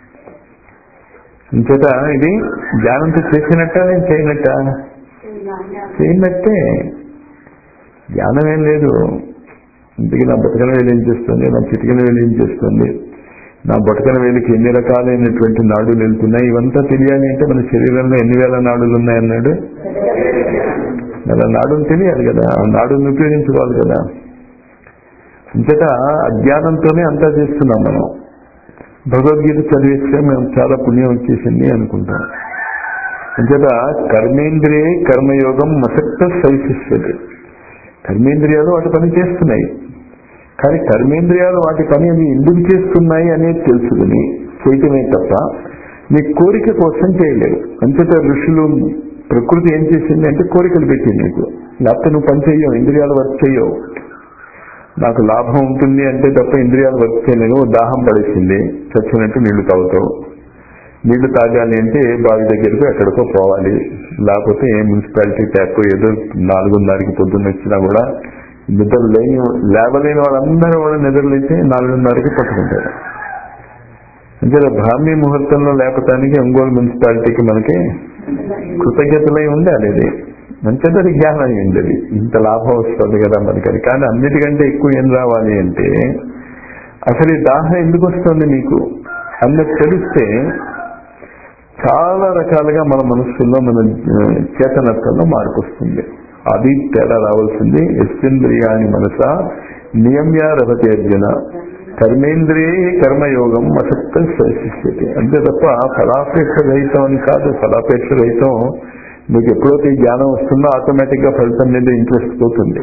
అంచేత ఇది జ్ఞానంతో చేసినట్ట నేను చేయనట్ట చేయనట్టే జ్ఞానం ఏం లేదు ఇంటికి నా బతకన వేలు ఏం చేస్తుంది నా చిటికన వేలు ఏం చేస్తుంది నా బతకన వేలికి ఎన్ని రకాలైనటువంటి నాడులు వెళ్తున్నాయి ఇవంతా తెలియాలి అంటే మన శరీరంలో ఎన్ని వేల నాడులు ఉన్నాయన్నాడు అలా నాడులు తెలియాలి కదా ఆ నాడుల్ని ఉపయోగించుకోవాలి కదా అంతటా అజ్ఞానంతోనే అంతా చేస్తున్నాం మనం భగవద్గీత చదివిస్తే మేము చాలా పుణ్యం వచ్చేసింది అనుకుంటాం అంచేత కర్మేంద్రియే కర్మయోగం మసక్త సవిశిష్యత కర్మేంద్రియాలు వాటి పని చేస్తున్నాయి కానీ కర్మేంద్రియాలు వాటి పని అవి ఎందుకు చేస్తున్నాయి అనేది తెలుసుకుని చేయటమే తప్ప నీ కోరిక కోసం చేయలేవు అంచేత ఋషులు ప్రకృతి ఏం చేసింది అంటే కోరికలు పెట్టింది నీకు లేకపోతే నువ్వు పని చెయ్యవు ఇంద్రియాలు వర్క్ చెయ్యవు నాకు లాభం ఉంటుంది అంటే తప్ప ఇంద్రియాలు వర్క్ చేయలేవు దాహం పడేసింది చచ్చినట్టు నీళ్లు తాగుతావు నీళ్లు తాగాలి అంటే ఏ బావి దగ్గరకు ఎక్కడికో పోవాలి లేకపోతే ఏ మున్సిపాలిటీ ట్యాప్ ఏదో నాలుగున్నరకి పొద్దున్న వచ్చినా కూడా నిద్ర లేని లేవలేని వాళ్ళందరూ కూడా నిద్రలేసి నాలుగున్నరకి పట్టుకుంటారు అంటే బ్రాహ్మీ ముహూర్తంలో లేపటానికి ఒంగోలు మున్సిపాలిటీకి మనకి కృతజ్ఞతలై ఉండాలి అది మంచిది జ్ఞానం అయింది అది ఇంత లాభం వస్తుంది కదా మనకని కానీ అన్నిటికంటే ఎక్కువ ఏం రావాలి అంటే అసలు ఈ దాహం ఎందుకు వస్తుంది మీకు అన్నది తెలిస్తే చాలా రకాలుగా మన మనస్సుల్లో మన ఆ, చేతనత్వంలో మార్పు వస్తుంది అది తేడా రావాల్సింది ఎస్టింద్రియాని మనస నియమ్య రభతే అర్జున కర్మేంద్రియే కర్మయోగం అసక్త శిష్యతే అంతే తప్ప ఫలాపేక్ష రహితం అని కాదు ఫలాపేక్ష రహితం మీకు ఎప్పుడైతే ఈ జ్ఞానం వస్తుందో ఆటోమేటిక్ గా ఫలితం మీద ఇంట్రెస్ట్ పోతుంది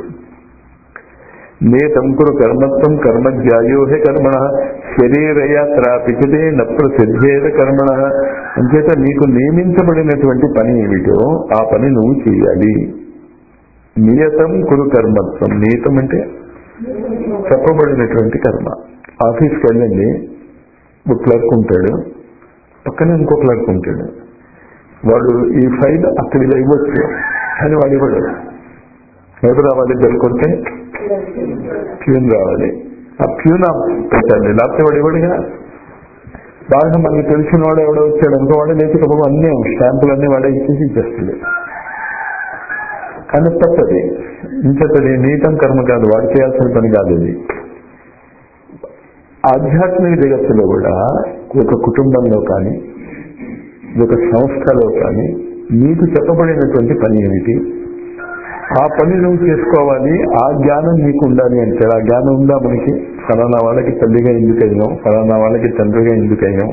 నేతం కురు కర్మత్వం కర్మజ్యాయో హే కర్మణ శరీరయాత్ర పిచితే నప్రసిద్ధేద కర్మణ అంచేత నీకు నియమించబడినటువంటి పని ఏమిటో ఆ పని నువ్వు చేయాలి నియతం కురు కర్మత్వం నియతం అంటే చెప్పబడినటువంటి కర్మ ఆఫీస్కి వెళ్ళండి ఒక క్లర్క్ ఉంటాడు పక్కనే ఇంకో క్లర్క్ ఉంటాడు వాడు ఈ ఫైల్ అక్కడికి ఇవ్వచ్చు కానీ వాడు ఇవ్వడు ఎవరు రావాలి జరుపుకుంటే ప్యూన్ రావాలి ఆ ప్యూన్ పెట్టండి లేకపోతే వాడు ఇవ్వడుగా బాగా మనకి తెలిసిన వాడు ఎవడో వచ్చాడు అనుకో వాడు లేచి పాపం అన్నీ స్టాంపులు అన్నీ వాడే ఇచ్చేసి ఇచ్చేస్తుంది కానీ తప్పది ఇంకది నీతం కర్మ కాదు వాడు చేయాల్సిన పని కాదు ఇది ఆధ్యాత్మిక జగత్తులో కూడా ఒక కుటుంబంలో కానీ ఒక సంస్థలో కానీ నీకు చెప్పబడినటువంటి పని ఏమిటి ఆ పని నువ్వు చేసుకోవాలి ఆ జ్ఞానం నీకు ఉండాలి అంటే ఆ జ్ఞానం ఉందా మనకి ఫలానా వాళ్ళకి తల్లిగా ఎందుకయ్యాం ఫలానా వాళ్ళకి తండ్రిగా ఎందుకయ్యాం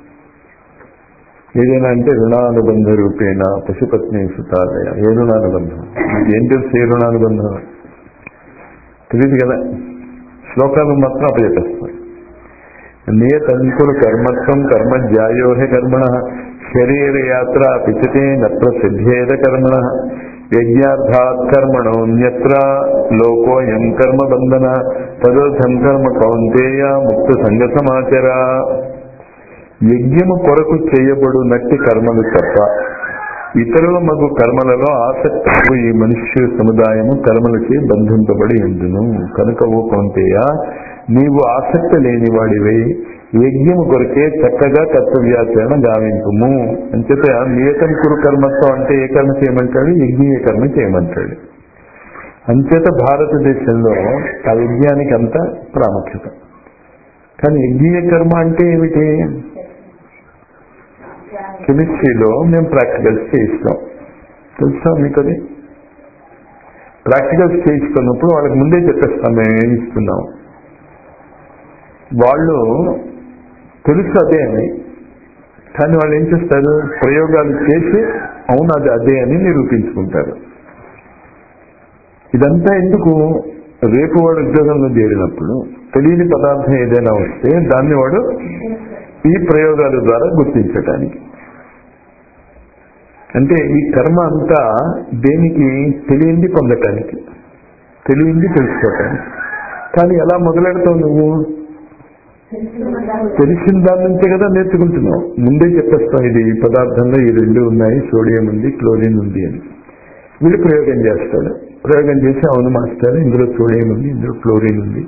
ఏదైనా అంటే రుణానుబంధ రూపేణ పశుపత్ని సుతాలయ ఏ రుణానుబంధం మీకు ఏం తెలుసు ఏ రుణానుబంధం తెలియదు కదా శ్లోకాలు మాత్రం అపజేస్తాయి నియతంకులు కర్మత్వం కర్మ జాయోహే కర్మణ శరీర యాత్ర పిచతే నత్ర సిద్ధేద కర్మణ యజ్ఞార్థాత్ కర్మణోన్యత్ర లోకోయం కర్మ బంధన తదర్థం కర్మ కౌంతేయ ముక్త సంగ సమాచర యజ్ఞము కొరకు చేయబడు నట్టి కర్మలు తప్ప ఇతరుల మగు కర్మలలో ఆసక్తి ఈ మనుష్య సముదాయము కర్మలకి బంధింపబడి ఉండును కనుక ఓ కౌంతేయ నీవు ఆసక్తి లేని వాడివై యజ్ఞము కొరకే చక్కగా కర్తవ్యాచరణ గావింపుము అంచేత నియతం కురు కర్మత్వం అంటే ఏ కర్మ చేయమంటాడు యజ్ఞీయ కర్మ చేయమంటాడు అంచేత భారతదేశంలో ఆ యజ్ఞానికి అంత ప్రాముఖ్యత కానీ యజ్ఞీయ కర్మ అంటే ఏమిటి కెమిస్ట్రీలో మేము ప్రాక్టికల్స్ చేయిస్తాం తెలుసా మీకు అది ప్రాక్టికల్స్ చేయిస్తున్నప్పుడు వాళ్ళకి ముందే చెప్పేస్తాం మేము ఏమి ఇస్తున్నాం వాళ్ళు తెలుసు అదే అని కానీ వాళ్ళు ఏం చేస్తారు ప్రయోగాలు చేసి అవును అది అదే అని నిరూపించుకుంటారు ఇదంతా ఎందుకు రేపు వాడు ఉద్యోగంలో చేరినప్పుడు తెలియని పదార్థం ఏదైనా వస్తే దాన్ని వాడు ఈ ప్రయోగాల ద్వారా గుర్తించటానికి అంటే ఈ కర్మ అంతా దేనికి తెలియంది పొందటానికి తెలియంది తెలుసుకోవటానికి కానీ ఎలా మొదలెడతావు నువ్వు తెలిసిన దాని నుంచే కదా నేర్చుకుంటున్నావు ముందే చెప్పేస్తాం ఇది ఈ పదార్థంలో ఈ రెండు ఉన్నాయి సోడియం ఉంది క్లోరిన్ ఉంది అని వీడు ప్రయోగం చేస్తాడు ప్రయోగం చేసి అవును మాస్టర్ ఇందులో సోడియం ఉంది ఇందులో క్లోరిన్ ఉంది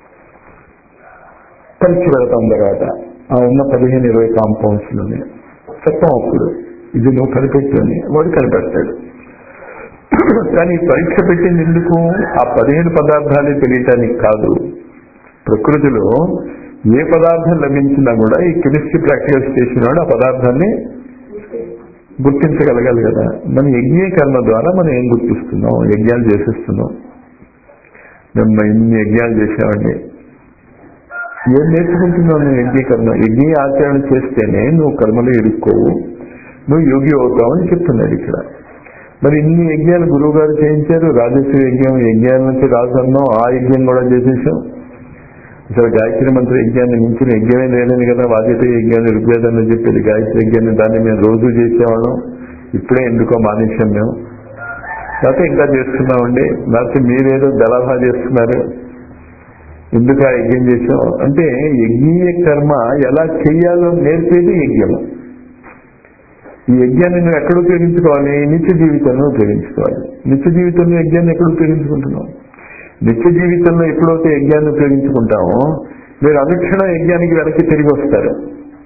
పరీక్ష పెడతాం తర్వాత ఆ ఉన్న పదిహేను ఇరవై కాంపౌండ్స్ లోనే చెప్తాం అప్పుడు ఇది నువ్వు కనిపెట్టు అని వాడు కనిపెడతాడు కానీ ఈ పరీక్ష పెట్టింది ఎందుకు ఆ పదిహేను పదార్థాలే తెలియటానికి కాదు ప్రకృతిలో ఏ పదార్థం లభించినా కూడా ఈ కెమిస్ట్రీ ప్రాక్టికల్స్ చేసిన వాడు ఆ పదార్థాన్ని గుర్తించగలగాలి కదా మన యజ్ఞీకరణ ద్వారా మనం ఏం గుర్తిస్తున్నాం యజ్ఞాలు చేసేస్తున్నాం మేము ఇన్ని యజ్ఞాలు చేసామండి ఏం నేర్చుకుంటున్నావు నువ్వు యజ్ఞీకరణ యజ్ఞ ఆచరణ చేస్తేనే నువ్వు కర్మలు ఎదుర్కోవు నువ్వు యోగి అవుతావు అని చెప్తున్నాడు ఇక్కడ మరి ఇన్ని యజ్ఞాలు గురువు గారు చేయించారు రాజేశ్వరి యజ్ఞం యజ్ఞాల నుంచి రాజు అన్నాం ఆ యజ్ఞం కూడా చేసేసాం అసలు గాయత్రి మంత్ర యజ్ఞాన్ని మించిన యజ్ఞమే లేదని కదా వాజపేయి యజ్ఞాన్ని ఋగ్వేదాన్ని చెప్పేది గాయత్రి యజ్ఞాన్ని దాన్ని మేము రోజు చేసేవాళ్ళం ఇప్పుడే ఎందుకో మానేశాం మేము లేకపోతే ఇంకా చేస్తున్నామండి లేకపోతే మీరేదో దళాభా చేస్తున్నారు ఎందుకు ఆ యజ్ఞం చేసాం అంటే యజ్ఞీయ కర్మ ఎలా చెయ్యాలో నేర్పేది యజ్ఞం ఈ యజ్ఞాన్ని నువ్వు ఎక్కడ ఉపయోగించుకోవాలి నిత్య జీవితంలో ఉపయోగించుకోవాలి నిత్య జీవితంలో యజ్ఞాన్ని ఎక్కడ ఉపయోగించుకుంటున్నావు నిత్య జీవితంలో ఎప్పుడైతే యజ్ఞాన్ని ఉపయోగించుకుంటామో మీరు అనుక్షణం యజ్ఞానికి వెనక్కి తిరిగి వస్తారు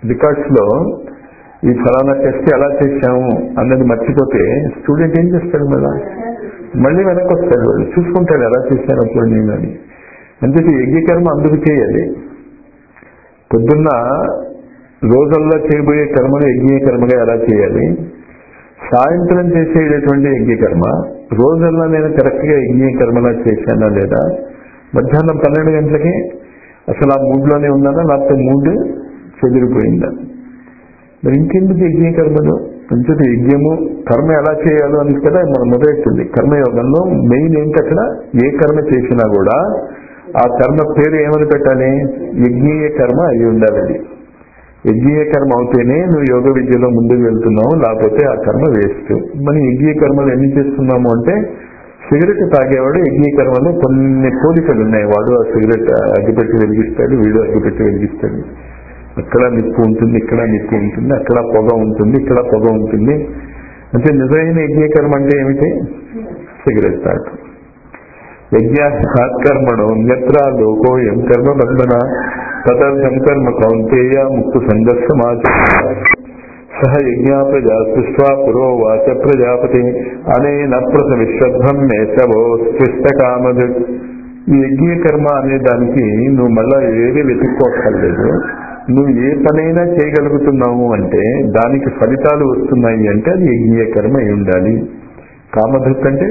రికార్డ్స్ లో ఈ ఫలానా టెస్ట్ ఎలా చేశాము అన్నది మర్చిపోతే స్టూడెంట్ ఏం చేస్తాడు మళ్ళా మళ్ళీ వెనక్కి వస్తాడు వాడు చూసుకుంటాడు ఎలా చేశాను అప్పుడు నేను అని అందుకే యజ్ఞకర్మ అందుకు చేయాలి పొద్దున్న రోజుల్లో చేయబోయే కర్మను యజ్ఞీయ కర్మగా ఎలా చేయాలి సాయంత్రం చేసేటటువంటి యజ్ఞకర్మ రోజుల్లో నేను కరెక్ట్ గా యజ్ఞీయ కర్మలా చేశానా లేదా మధ్యాహ్నం పన్నెండు గంటలకి అసలు ఆ మూడ్లోనే ఉన్నానా లేకపోతే మూడ్ చెదిరిపోయిందా మరి ఇంకెందుకు యజ్ఞీయ కర్మలు అంచేత యజ్ఞము కర్మ ఎలా చేయాలో అని కదా మనం మొదలెట్టింది కర్మయోగంలో మెయిన్ ఏంటి అక్కడ ఏ కర్మ చేసినా కూడా ఆ కర్మ పేరు ఏమని పెట్టాలి యజ్ఞీయ కర్మ అయి ఉండాలి అది యజ్ఞీయ కర్మ అవుతేనే నువ్వు యోగ విద్యలో ముందుకు వెళ్తున్నావు లేకపోతే ఆ కర్మ వేస్ట్ మనం యజ్ఞీయ కర్మలు ఎన్ని చేస్తున్నాము అంటే సిగరెట్ తాగేవాడు యజ్ఞీయ కర్మలో కొన్ని పోలికలు ఉన్నాయి వాడు ఆ సిగరెట్ అగ్గిపెట్టి వెలిగిస్తాడు వీడు అగ్గిపెట్టి వెలిగిస్తాడు అక్కడ నిప్పు ఉంటుంది ఇక్కడ నిప్పు ఉంటుంది అక్కడ పొగ ఉంటుంది ఇక్కడ పొగ ఉంటుంది అంటే నిజమైన యజ్ఞకర్మ అంటే ఏమిటి సిగరెట్ తాగటం యజ్ఞాత్కర్మణం అన్యత్ర లోకో ఎం కర్మ బంధన తదర్థం కర్మ కౌంతేయ ముక్తు సంఘర్షమాచ సహ యజ్ఞ ప్రజా సృష్వా పురోవాచ ప్రజాపతి అనేన ప్రసవిశ్వద్ధం మేషవో స్పృష్ట కామధ ఈ యజ్ఞ కర్మ అనే దానికి నువ్వు మళ్ళా ఏది వెతుక్కోక్కర్లేదు నువ్వు ఏ పనైనా చేయగలుగుతున్నావు అంటే దానికి ఫలితాలు వస్తున్నాయి అంటే అది యజ్ఞీయ కర్మ అయి ఉండాలి కామధుక్ అంటే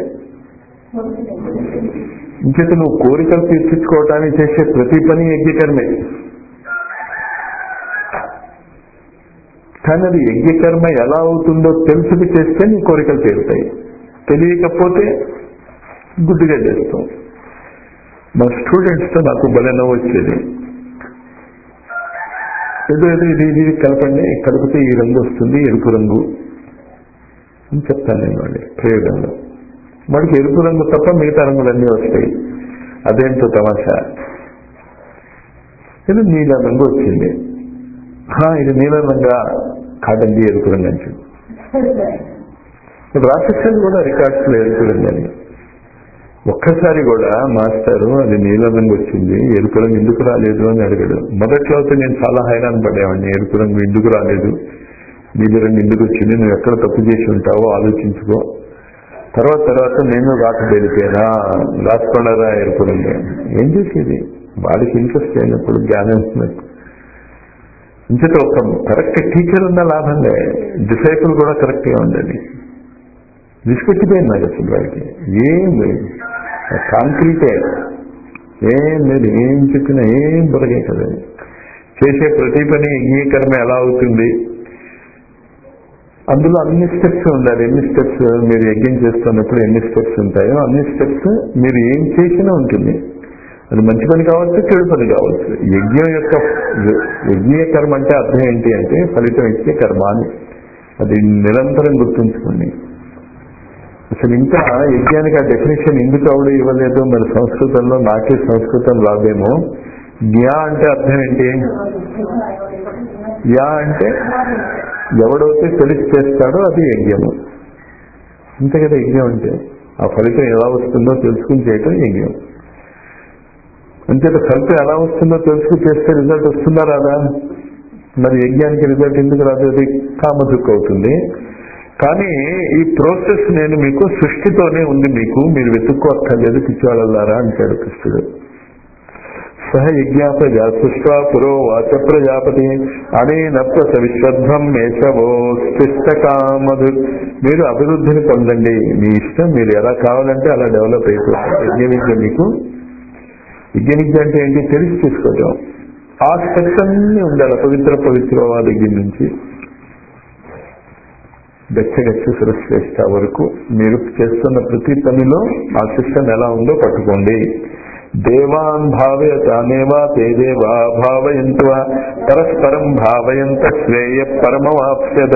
ఇంకేత నువ్వు కోరికలు తీర్చుకోవటానికి చేసే ప్రతి పని యజ్ఞకర్మే కానీ అది యజ్ఞకర్మ ఎలా అవుతుందో తెలుసుకు చేస్తే నీ కోరికలు తీరుతాయి తెలియకపోతే గుడ్డిగా చేస్తాం మా స్టూడెంట్స్తో నాకు భలే నవ్వు వచ్చేది ఏదో ఏదో ఇది ఇది కలపండి కలిపితే ఈ రంగు వస్తుంది ఎరుపు రంగు అని చెప్తాను నేను వాడి ప్రయోగంలో వాడికి ఎరుపు రంగు తప్ప మిగతా రంగులన్నీ వస్తాయి అదేంటో తమాషా ఇది నీలం రంగు వచ్చింది హా, ఇది నీలం రంగా కాదండి ఎరుపు రంగు అని చెప్పి రాసేసాను కూడా రికార్డ్స్ లో ఎరుపు రంగు అని ఒక్కసారి కూడా మాస్టారు అది నీలం రంగు వచ్చింది ఎరుపు రంగు ఎందుకు రాలేదు అని అడిగాడు మొదట్లో అయితే నేను చాలా హైరాణ పడేవాడిని ఎరుపు రంగు ఎందుకు రాలేదు నీలి రంగు ఎందుకు వచ్చింది నువ్వు ఎక్కడ తప్పు చేసి ఉంటావో ఆలోచించుకో తర్వాత తర్వాత నేను రాక వెళ్ళిపోయినా రాసుకోండారా ఎరుపు రంగు ఏం చేసేది వాడికి ఇంట్రెస్ట్ అయినప్పుడు జ్ఞానం ఇస్తున్నట్టు ఇంతట ఒక కరెక్ట్ టీచర్ ఉన్న లాభంగా డిసైపుల్ కూడా కరెక్ట్ గా ఉండాలి విసుకొచ్చిపోయింది నాకు అసలు వాడికి ఏం లేదు కాంక్రీటే ఏం లేదు ఏం చెప్పినా ఏం బురగే కదా చేసే ప్రతి పని అంగీకరణ ఎలా అవుతుంది అందులో అన్ని స్టెప్స్ ఉండాలి ఎన్ని స్టెప్స్ మీరు యజ్ఞం చేస్తున్నప్పుడు ఎన్ని స్టెప్స్ ఉంటాయో అన్ని స్టెప్స్ మీరు ఏం చేసినా ఉంటుంది అది మంచి పని కావచ్చు చెడు పని కావచ్చు యజ్ఞం యొక్క యజ్ఞీయ కర్మ అంటే అర్థం ఏంటి అంటే ఫలితం ఇచ్చే కర్మ అని అది నిరంతరం గుర్తుంచుకోండి అసలు ఇంకా యజ్ఞానికి ఆ డెఫినేషన్ ఎందుకు ఆవిడ ఇవ్వలేదు మరి సంస్కృతంలో నాకే సంస్కృతం రాదేమో జ్ఞా అంటే అర్థం ఏంటి యా అంటే ఎవడైతే తెలిసి చేస్తాడో అది యజ్ఞము అంతే కదా యజ్ఞం అంటే ఆ ఫలితం ఎలా వస్తుందో తెలుసుకుని చేయటం యజ్ఞం అంతేత ఫలితం ఎలా వస్తుందో తెలుసుకుని చేస్తే రిజల్ట్ వస్తుందా రాదా మరి యజ్ఞానికి రిజల్ట్ ఎందుకు రాదు అది కామదుక్ అవుతుంది కానీ ఈ ప్రాసెస్ నేను మీకు సృష్టితోనే ఉంది మీకు మీరు వెతుక్కోక్కర్లేదు పిచ్చివాళ్ళలారా అంటాడు కృష్ణుడు సహ యజ్ఞ ప్రజా సృష్వా పురో వాచ ప్రజాపతి అనేన ప్రస విశ్వధ్వం మేషవో కామధు మీరు అభివృద్ధిని పొందండి మీ ఇష్టం మీరు ఎలా కావాలంటే అలా డెవలప్ అయిపోతుంది యజ్ఞ విద్య మీకు యజ్ఞ విద్య అంటే ఏంటి తెలిసి తీసుకోవటం ఆ స్టెప్స్ అన్ని ఉండాలి పవిత్ర పవిత్రవా దగ్గర నుంచి గచ్చ గచ్చ సురశ్రేష్ట వరకు మీరు చేస్తున్న ప్రతి పనిలో ఆ సిస్టమ్ ఎలా ఉందో పట్టుకోండి దేవాన్ భావయతానేవా తే దేవా భావయంత పరస్పరం భావయంత శ్రేయ పరమవాప్స్యధ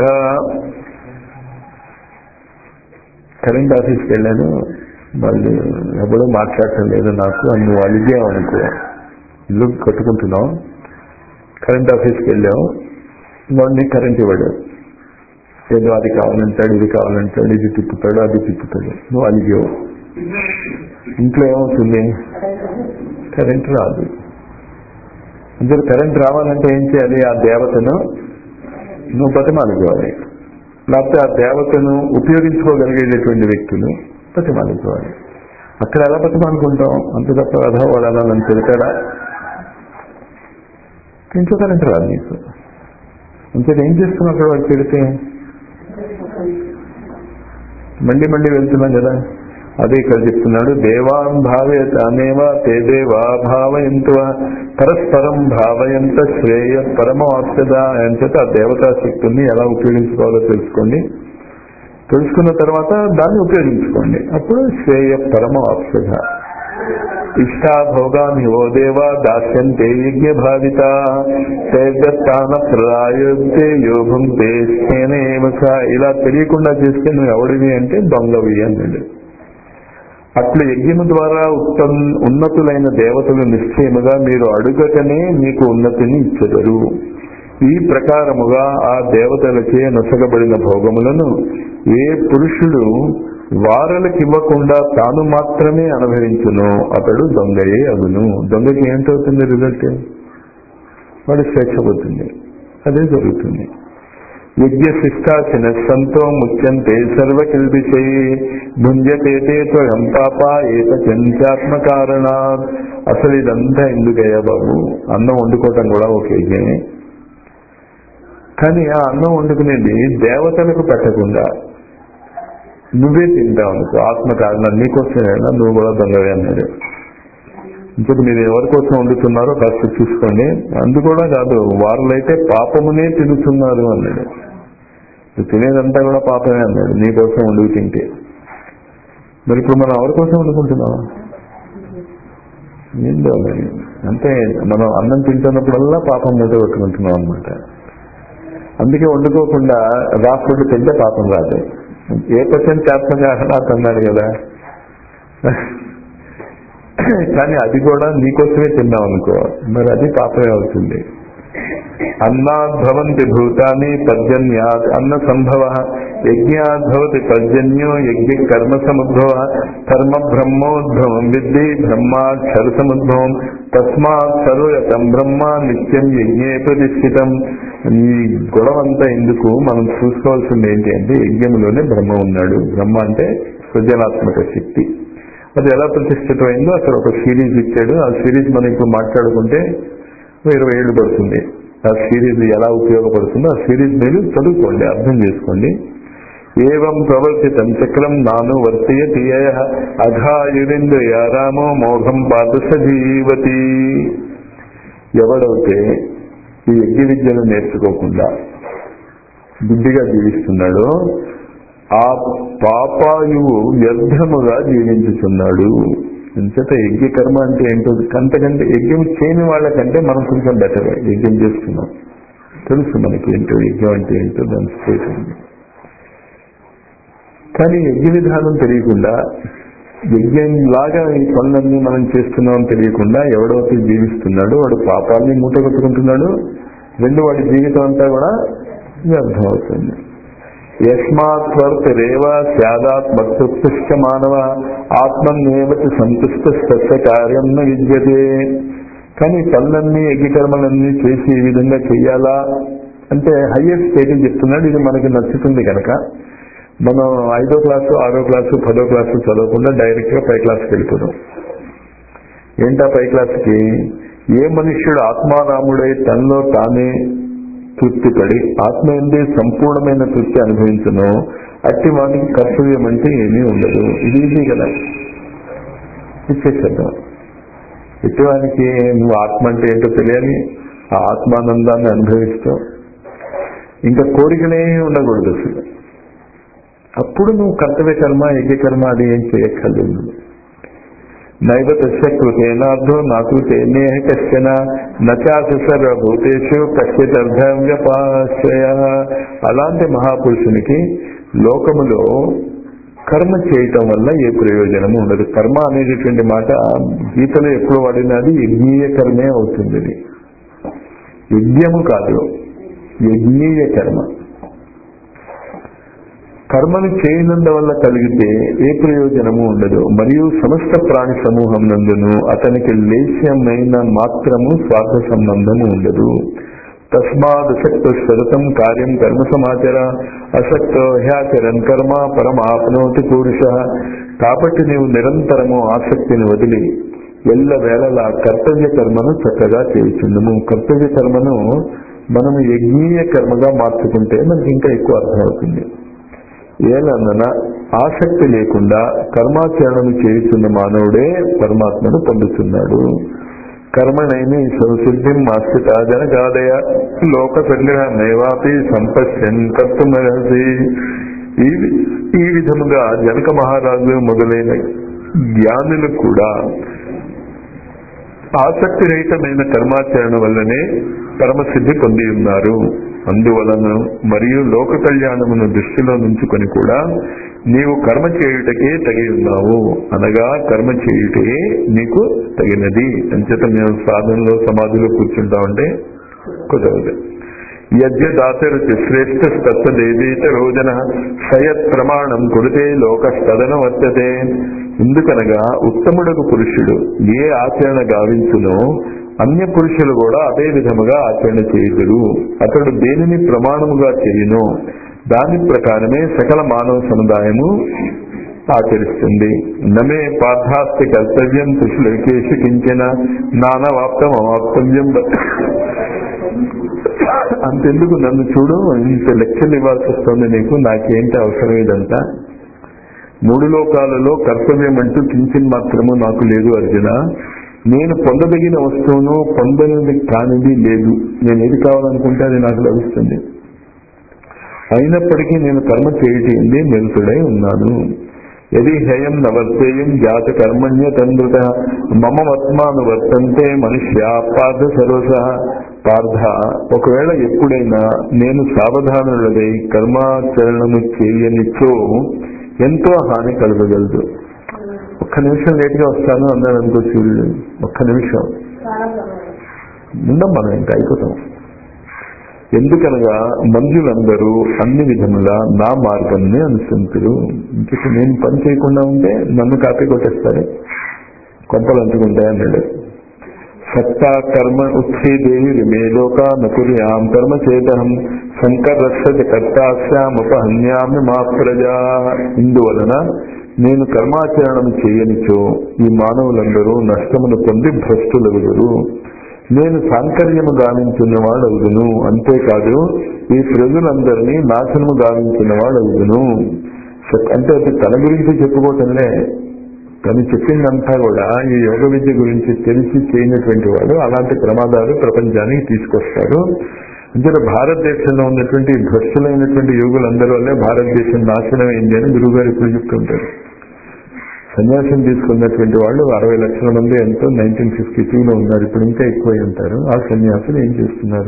కరెంట్ ఆఫీస్కి వెళ్ళాను వాళ్ళు ఎవడో మాట్లాడటం లేదు నాకు అని నువ్వు అలిగావు అనుకో ఇల్లు కట్టుకుంటున్నావు కరెంట్ ఆఫీస్కి వెళ్ళావు వాడిని కరెంట్ ఇవ్వడు ఏదో అది కావాలంటాడు ఇది కావాలంటాడు ఇది తిప్పుతాడు అది తిప్పుతాడు నువ్వు అలిగావు ఇంట్లో ఏమవుతుంది కరెంట్ రాదు అందరు కరెంట్ రావాలంటే ఏం చేయాలి ఆ దేవతను నువ్వు బతిమాలుకోవాలి లేకపోతే ఆ దేవతను ఉపయోగించుకోగలిగేటటువంటి వ్యక్తులు బతిమాలుకోవాలి అక్కడ ఎలా బతిమాలుకుంటాం అంత తప్ప అధ వాడు అలా నన్ను తిడతాడా పెంచుతారంటే రాదు నీకు ఇంకా ఏం చేస్తున్నావు అక్కడ వాడు తిడితే మళ్ళీ మళ్ళీ వెళ్తున్నాం కదా అదే ఇక్కడ చెప్తున్నాడు దేవాన్ భావయతమేవ తే దేవా భావయంతు పరస్పరం భావయంత శ్రేయ పరమాప్యద అని చేత ఆ దేవతా శక్తుల్ని ఎలా ఉపయోగించుకోవాలో తెలుసుకోండి తెలుసుకున్న తర్వాత దాన్ని ఉపయోగించుకోండి అప్పుడు శ్రేయ పరమాప్యద ఇష్టాభోగాన్ ఓ దేవా దాస్యంతే యజ్ఞ భావిత తేజస్థాన ప్రదాయోక్తే యోగం దేశేనేమక ఇలా తెలియకుండా చేస్తే నువ్వు ఎవడివి అంటే దొంగవి అన్నాడు అట్లు యజ్ఞము ద్వారా ఉత్పన్ ఉన్నతులైన దేవతలు నిశ్చయముగా మీరు అడుగటనే మీకు ఉన్నతిని ఇచ్చెదరు ఈ ప్రకారముగా ఆ దేవతలచే నొసగబడిన భోగములను ఏ పురుషుడు వారలకివ్వకుండా తాను మాత్రమే అనుభవించును అతడు దొంగయే అగును దొంగకి ఏంటవుతుంది రిజల్ట్ వాడు స్వేచ్ఛ పోతుంది అదే జరుగుతుంది యజ్ఞ శిష్టాచిన సంతో ముచ్యంతే సర్వకిల్బిషై భుంజతేతే త్వయం పాప ఏత చెంచాత్మ కారణ అసలు ఇదంతా ఎందుకయ్యా బాబు అన్నం వండుకోవటం కూడా ఒక యజ్ఞమే కానీ ఆ అన్నం వండుకునేది దేవతలకు పెట్టకుండా నువ్వే తింటావు అనుకో ఆత్మ కారణం నీకోసమేనా నువ్వు కూడా దొంగవే అన్నాడు ఇంకొక మీరు ఎవరి కోసం వండుతున్నారో కాస్త చూసుకోండి అందు కూడా కాదు వారులైతే పాపమునే తిరుగుతున్నారు అన్నాడు నువ్వు తినేదంతా కూడా పాపమే అన్నాడు నీకోసం వండుకు తింటే మరి ఇప్పుడు మనం ఎవరి కోసం వండుకుంటున్నాం ఏందో మరి అంటే మనం అన్నం తింటున్నప్పుడల్లా పాపం మూట కొట్టుకుంటున్నాం అనమాట అందుకే వండుకోకుండా రా ఫుడ్ తింటే పాపం రాదు ఏ పర్సెంట్ చేస్తాగా నాకు అన్నాడు కదా కానీ అది కూడా నీకోసమే తిన్నాం అనుకో మరి అది పాపమే అవుతుంది అన్నాద్భవంతి భూతాన్ని పర్జన్యాత్ అన్న సంభవ యజ్ఞాద్భవతి పర్జన్యో యజ్ఞ కర్మ సముద్భవ కర్మ బ్రహ్మోద్భవం విద్ది బ్రహ్మాక్షర సముద్భవం తస్మాత్ సర్వగతం బ్రహ్మ నిత్యం యజ్ఞే ప్రతిష్ఠితం ఈ గొడవంతా ఎందుకు మనం చూసుకోవాల్సింది ఏంటి అంటే యజ్ఞంలోనే బ్రహ్మ ఉన్నాడు బ్రహ్మ అంటే సృజనాత్మక శక్తి అది ఎలా ప్రతిష్ఠితమైందో అక్కడ ఒక సిరీస్ ఇచ్చాడు ఆ సిరీస్ మనం ఇప్పుడు మాట్లాడుకుంటే ఇరవై ఏళ్ళు పడుతుంది ఆ సిరీస్ ఎలా ఉపయోగపడుతుందో ఆ సిరీస్ మీరు చదువుకోండి అర్థం చేసుకోండి ఏవం ప్రవర్తితం చక్రం నాను వర్తయ తీయ అఘాయురింద్రియ రామో మోఘం పాదస జీవతి ఎవడైతే ఈ యజ్ఞ విద్యను నేర్చుకోకుండా బుద్ధిగా జీవిస్తున్నాడో ఆ పాపాయువు వ్యర్థముగా జీవించుతున్నాడు అంచేత యజ్ఞ కర్మ అంటే ఏంటో అంతకంటే యజ్ఞం చేయని వాళ్ళకంటే మనం కొంచెం బెటర్ యజ్ఞం చేస్తున్నాం తెలుసు మనకి ఏంటో యజ్ఞం అంటే ఏంటో దాని స్టేట్ ఉంది కానీ యజ్ఞ విధానం తెలియకుండా యజ్ఞం లాగా ఈ పనులన్నీ మనం చేస్తున్నాం తెలియకుండా ఎవడైతే జీవిస్తున్నాడో వాడు పాపాన్ని మూట కొట్టుకుంటున్నాడు రెండు వాడి జీవితం అంతా కూడా వ్యర్థం అవుతుంది యస్మాత్వర్తిరేవ స్యాదాత్మత్యుత్తిష్ట మానవ ఆత్మన్నేవతి సంతుష్ట సత్య కార్యం న విద్యతే కానీ పనులన్నీ యజ్ఞకర్మలన్నీ చేసి ఈ విధంగా చెయ్యాలా అంటే హయ్యర్ స్టేట్ చెప్తున్నాడు ఇది మనకి నచ్చుతుంది కనుక మనం ఐదో క్లాసు ఆరో క్లాసు పదో క్లాసు చదవకుండా డైరెక్ట్ గా పై క్లాస్కి వెళ్ళిపోదాం ఏంటా పై క్లాస్కి ఏ మనుష్యుడు ఆత్మారాముడై తనలో తానే తృప్తిపడి ఆత్మ ఎందే సంపూర్ణమైన తృప్తి అనుభవించను అట్టి వాటికి కర్తవ్యం అంటే ఏమీ ఉండదు ఇది ఈజీ కదా ఇచ్చేసేద్దాం ఎట్టివానికి నువ్వు ఆత్మ అంటే ఏంటో తెలియాలి ఆ ఆత్మానందాన్ని అనుభవిస్తూ ఇంకా కోరికనే ఉండకూడదు అసలు అప్పుడు నువ్వు కర్తవ్య కర్మ యజ్ఞ కర్మ అది ఏం చేయక్కర్లేదు నైవ తస్య కృతేనార్థో నాకృతేనే కశ్చన నచాసి సర్వభూతేషు కశ్చిదర్ధవ్యపాశ్రయ అలాంటి మహాపురుషునికి లోకములో కర్మ చేయటం వల్ల ఏ ప్రయోజనము ఉండదు కర్మ అనేటటువంటి మాట గీతలో ఎప్పుడు వాడినది యజ్ఞీయ కర్మే అవుతుంది ఇది యజ్ఞము కాదు యజ్ఞీయ కర్మ కర్మను చేయనందు వల్ల కలిగితే ఏ ప్రయోజనము ఉండదు మరియు సమస్త ప్రాణి సమూహం నందును అతనికి లేశ్యమైన మాత్రము స్వార్థ సంబంధము ఉండదు తస్మాదసక్త సతతం కార్యం కర్మ సమాచార అసక్తో హ్యాచరన్ కర్మ పరమాప్నోతి పురుష కాబట్టి నీవు నిరంతరము ఆసక్తిని వదిలి ఎల్ల వేళలా కర్తవ్య కర్మను చక్కగా చేయుచుండము కర్తవ్య కర్మను మనము యజ్ఞీయ కర్మగా మార్చుకుంటే మనకి ఇంకా ఎక్కువ అర్థమవుతుంది ఏలన్న ఆసక్తి లేకుండా కర్మాచరణను చేయుచున్న మానవుడే పరమాత్మను పొందుతున్నాడు కర్మణైని సంసిద్ధిం ఆశ్రిత జనగాదయ లోక సంగ్రహమేవాపి సంపశ్యన్ కర్తుమహసి ఈ ఈ విధముగా జనక మహారాజు మొదలైన జ్ఞానులు కూడా ఆసక్తి రహితమైన కర్మాచరణ వల్లనే పరమసిద్ధి పొంది ఉన్నారు అందువలన మరియు లోక కళ్యాణమును దృష్టిలో నుంచుకొని కూడా నీవు కర్మ చేయుటకే తగి ఉన్నావు అనగా కర్మ చేయుటే నీకు తగినది అంచేత మేము సాధనలో సమాధిలో కూర్చుంటామంటే కుదరదు యజ్ఞదాతరుచి శ్రేష్ఠ తత్వదేవీత రోజన సయత్ ప్రమాణం కుడితే లోకస్తదన వర్తతే ఎందుకనగా ఉత్తముడకు పురుషుడు ఏ ఆచరణ గావించునో అన్య పురుషులు కూడా అదే విధముగా ఆచరణ చేయుదురు అతడు దేనిని ప్రమాణముగా చేయునో దాని ప్రకారమే సకల మానవ సముదాయము ఆచరిస్తుంది నమే పార్థాస్తి కర్తవ్యం త్రిశులకేషు కించిన నానవాప్తం అవాప్తవ్యం అంతెందుకు నన్ను చూడు ఇంత లెక్కలు ఇవ్వాల్సి వస్తుంది నీకు నాకేంటి అవసరం ఇదంతా మూడు లోకాలలో కర్తవ్యం అంటూ కించిన్ మాత్రము నాకు లేదు అర్జున నేను పొందదగిన వస్తువును పొందనిది కానిది లేదు నేను ఏది కావాలనుకుంటే అది నాకు లభిస్తుంది అయినప్పటికీ నేను కర్మ చేయటండి నిలుతుడై ఉన్నాను యది హేయం నవర్తేయం జాత కర్మణ్య తండ్రుత మమ వత్మాను వర్తంతే మనుష్య పార్థ సర్వస పార్థ ఒకవేళ ఎప్పుడైనా నేను సావధానులదై కర్మాచరణము చేయనిచో ఎంతో హాని కలగగలదు ఒక్క నిమిషం లేట్గా వస్తాను అన్నాడు అనుకో సూర్యుడు ఒక్క నిమిషం ఉందాం మనం ఇంకా అయిపోతాం ఎందుకనగా మంజులందరూ అన్ని విధములా నా మార్గంని అనుసరించరు ఇంకొక నేను పని చేయకుండా ఉంటే నన్ను కాపీ కొట్టేస్తారు కొంపలు అంటుకుంటాయి అన్నాడు సత్తా కర్మ ఉచ్ఛేదేవి మే లోకా నకుర్యాం కర్మ చేతహం శంకరస్య కర్తాస్యాముపహన్యామి మా ప్రజా ఇందువలన నేను కర్మాచరణం చేయనిచో ఈ మానవులందరూ నష్టమును పొంది భ్రష్టులగుదురు నేను సాంకర్యము గావించిన వాడవుదును అంతేకాదు ఈ ప్రజలందరినీ నాశనము గావించిన వాడవుదును అంటే అది తన గురించి చెప్పుకోవటంలే తను చెప్పిందంతా కూడా ఈ యోగ విద్య గురించి తెలిసి చేయనటువంటి వాడు అలాంటి ప్రమాదాలు ప్రపంచానికి తీసుకొస్తాడు అంటే భారతదేశంలో ఉన్నటువంటి భ్రష్టులైనటువంటి యోగులందరి వల్లే భారతదేశం నాశనం అయింది అని గురువుగారు ఇప్పుడు చెప్తుంటారు సన్యాసం తీసుకున్నటువంటి వాళ్ళు అరవై లక్షల మంది ఎంతో నైన్టీన్ ఫిఫ్టీ టూలో ఉన్నారు ఇప్పుడు ఇంకా ఎక్కువై ఉంటారు ఆ సన్యాసులు ఏం చేస్తున్నారు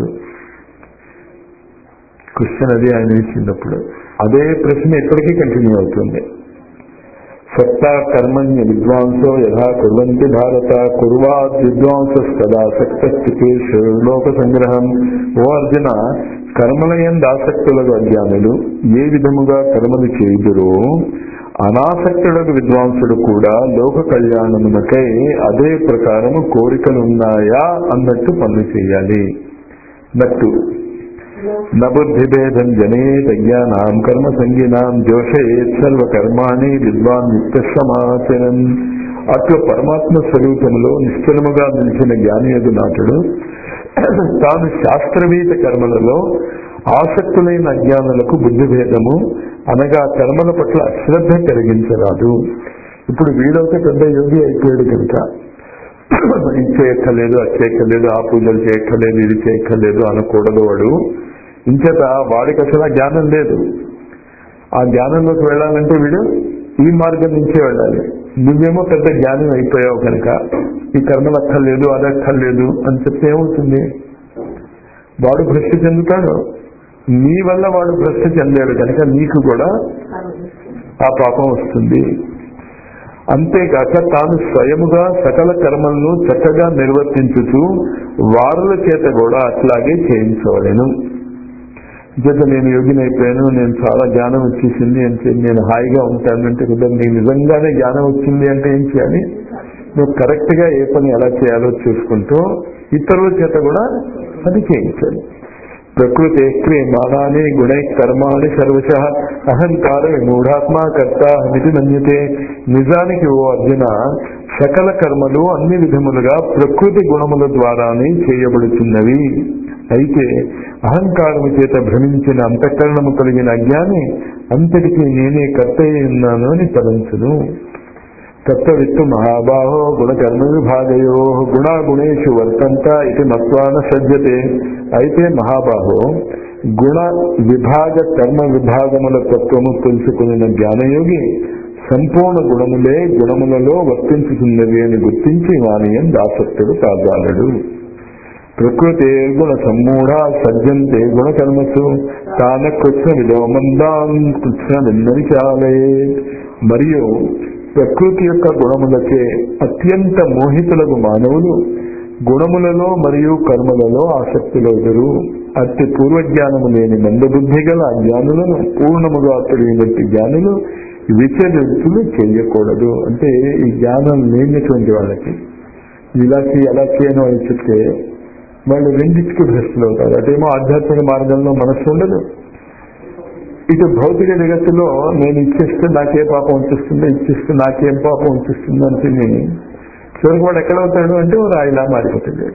క్వశ్చన్ అది ఆయన ఇచ్చినప్పుడు అదే ప్రశ్న ఎప్పటికీ కంటిన్యూ అవుతుంది సత్తా కర్మణ్య విద్వాంసో యథా కుర్వంతి భారత కుర్వాద్ విద్వాంసస్తదా సక్తస్థితేషు లోక సంగ్రహం ఓ అర్జున కర్మలయందు ఆసక్తులకు అజ్ఞానులు ఏ విధముగా కర్మలు చేయుదురో అనాసక్తుడకు విద్వాంసుడు కూడా లోక కళ్యాణమునకై అదే ప్రకారము కోరికలున్నాయా అన్నట్టు పనులు చేయాలి నట్టు నబుద్ధిభేదం జనేత జ్ఞానాం కర్మ సంగీనాం జోషయేత్ సర్వ కర్మాణి విద్వాన్ యుక్త సమాచరన్ అట్లు పరమాత్మ స్వరూపంలో నిశ్చలముగా నిలిచిన జ్ఞానియదు నాటుడు తాను శాస్త్రవీత కర్మలలో ఆసక్తులైన అజ్ఞానులకు బుద్ధిభేదము అనగా కర్మల పట్ల అశ్రద్ధ కలిగించరాదు ఇప్పుడు వీడొక పెద్ద యోగి అయిపోయాడు కనుక ఇది చేయక్కర్లేదు అది చేయక్కర్లేదు ఆ పూజలు చేయక్కర్లేదు ఇది చేయక్కర్లేదు అనకూడదు వాడు ఇంచేత వాడికి అసలు ఆ జ్ఞానం లేదు ఆ జ్ఞానంలోకి వెళ్ళాలంటే వీడు ఈ మార్గం నుంచే వెళ్ళాలి నువ్వేమో పెద్ద జ్ఞానం అయిపోయావు కనుక ఈ కర్మలు అక్కర్లేదు అది అక్కర్లేదు అని చెప్తే ఏమవుతుంది వాడు భ్రష్టి చెందుతాడు నీ వల్ల వాడు భ్రష్టి చెందాడు కనుక నీకు కూడా ఆ పాపం వస్తుంది అంతేకాక తాను స్వయముగా సకల కర్మలను చక్కగా నిర్వర్తించుతూ వారుల చేత కూడా అట్లాగే చేయించవలేను చేత నేను యోగిని అయిపోయాను నేను చాలా జ్ఞానం వచ్చేసింది అంటే నేను హాయిగా ఉంటానంటే కదా నీకు నిజంగానే జ్ఞానం వచ్చింది అంటే ఏం చేయాలి నువ్వు కరెక్ట్ గా ఏ పని ఎలా చేయాలో చూసుకుంటూ ఇతరుల చేత కూడా అది చేయించాలి ప్రకృతి క్రియమాణాన్ని గుణై కర్మాణి సర్వశ అహంకార విమూఢాత్మ కర్త మితి మన్యతే నిజానికి ఓ అర్జున సకల కర్మలు అన్ని విధములుగా ప్రకృతి గుణముల ద్వారానే చేయబడుతున్నవి అయితే అహంకారము చేత భ్రమించిన అంతఃకరణము కలిగిన అజ్ఞాని అంతటికీ నేనే కర్త ఉన్నాను అని తలంచును తత్వవిత్తు మహాబాహో గుణకర్మ విభాగయో గుణాగుణేషు వర్తంత ఇది మత్వాన సజ్జతే అయితే మహాబాహో గుణ విభాగ కర్మ విభాగముల తత్వము తెలుసుకున్న జ్ఞానయోగి సంపూర్ణ గుణములే గుణములలో వర్తించుతున్నవి అని గుర్తించి వాణియం దాసక్తుడు కాగాలడు ప్రకృతే గుణ సమ్మూఢ సజ్జంతే గుణకర్మసు తాన కృష్ణ విలోమందాం కృష్ణ నిన్నరిచాలే మరియు ప్రకృతి యొక్క గుణములచే అత్యంత మోహితులకు మానవులు గుణములలో మరియు కర్మలలో ఆసక్తిలో ఎదురు అతి పూర్వజ్ఞానము లేని మందబుద్ధి గల అజ్ఞానులను పూర్ణముగా తెలియనట్టి జ్ఞానులు విచలితులు చేయకూడదు అంటే ఈ జ్ఞానం లేనటువంటి వాళ్ళకి ఇలా చేయి అలా చేయను అని చెప్తే వాళ్ళు రెండింటికి భ్రష్టులు అవుతారు అదేమో ఆధ్యాత్మిక మార్గంలో మనస్సు ఉండదు ఇటు భౌతిక జగత్తులో నేను ఇచ్చేస్తే నాకే పాపం వచ్చేస్తుందో ఇచ్చేస్తే నాకేం పాపం వచ్చేస్తుందో అని తిని చివరికి వాడు ఎక్కడ అవుతాడు అంటే ఓ రాయిలా మారిపోతాడు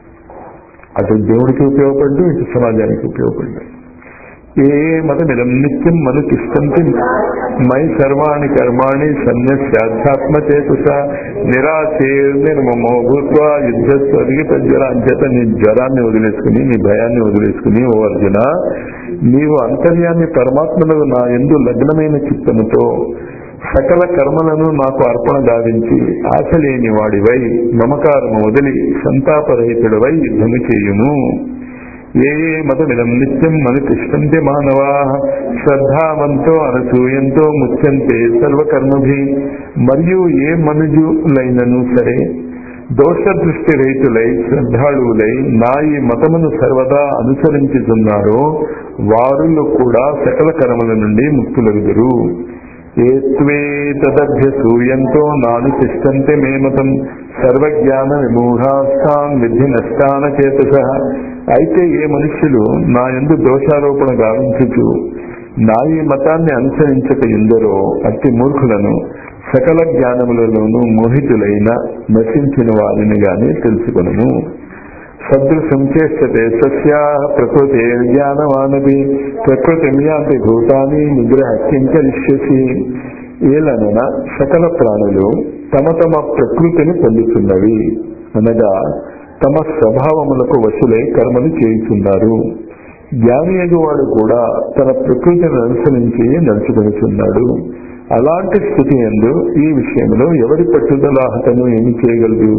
అటు దేవుడికి ఉపయోగపడ్డు ఇటు సమాజానికి ఉపయోగపడ్డు ఏ మతమిదం నిత్యం మను తిష్టంతి మై సర్వాణి కర్మాణి సన్యస్యాధ్యాత్మ చేతుస నిరాశే నిర్మమో భూత్వా యుద్ధస్వరిగి జ్వర అంచేత నీ జ్వరాన్ని వదిలేసుకుని నీ భయాన్ని వదిలేసుకుని ఓ అర్జున నీవు అంతర్యాన్ని పరమాత్మలో నా ఎందు లగ్నమైన చిత్తముతో సకల కర్మలను నాకు అర్పణ గావించి ఆశ లేని వాడివై మమకారము వదిలి సంతాపరహితుడివై యుద్ధము చేయుము ఏ ఏ మతమిదం నిత్యం మను తిష్టంతే మానవా శ్రద్ధావంతో అనసూయంతో ముచ్చంతే సర్వకర్మభి మరియు ఏ మనుజులైనను సరే దోష దృష్టి రహితులై శ్రద్ధాళువులై నా ఈ మతమును సర్వదా అనుసరించుతున్నారో వారులు కూడా సకల కర్మల నుండి ముక్తులగుదురు ఏ త్వే తదభ్యసూయంతో నాను తిష్టంతే మే మతం సర్వజ్ఞాన విమూఢాస్థాన్ విధి నష్టాన చేతస అయితే ఏ మనుష్యులు నా ఎందు దోషారోపణ గావించుచు నా ఈ మతాన్ని అనుసరించక ఎందరో అతి మూర్ఖులను సకల జ్ఞానములలోనూ మోహితులైన నశించిన వారిని గాని తెలుసుకొనము సదృశం చేష్టతే సస్యా ప్రకృతి జ్ఞానవానవి ప్రకృతి యాంతి భూతాన్ని నిగ్రహ కింకరిష్యసి ఏలనన సకల ప్రాణులు తమ తమ ప్రకృతిని పొందుతున్నవి అనగా తమ స్వభావములకు వశులై కర్మలు చేయుచున్నారు జ్ఞాని వాడు కూడా తన ప్రకృతిని అనుసరించి నడుచుకొనిచున్నాడు అలాంటి స్థితి ఎందు ఈ విషయంలో ఎవరి పట్టుదల అతను ఏమి చేయగలదు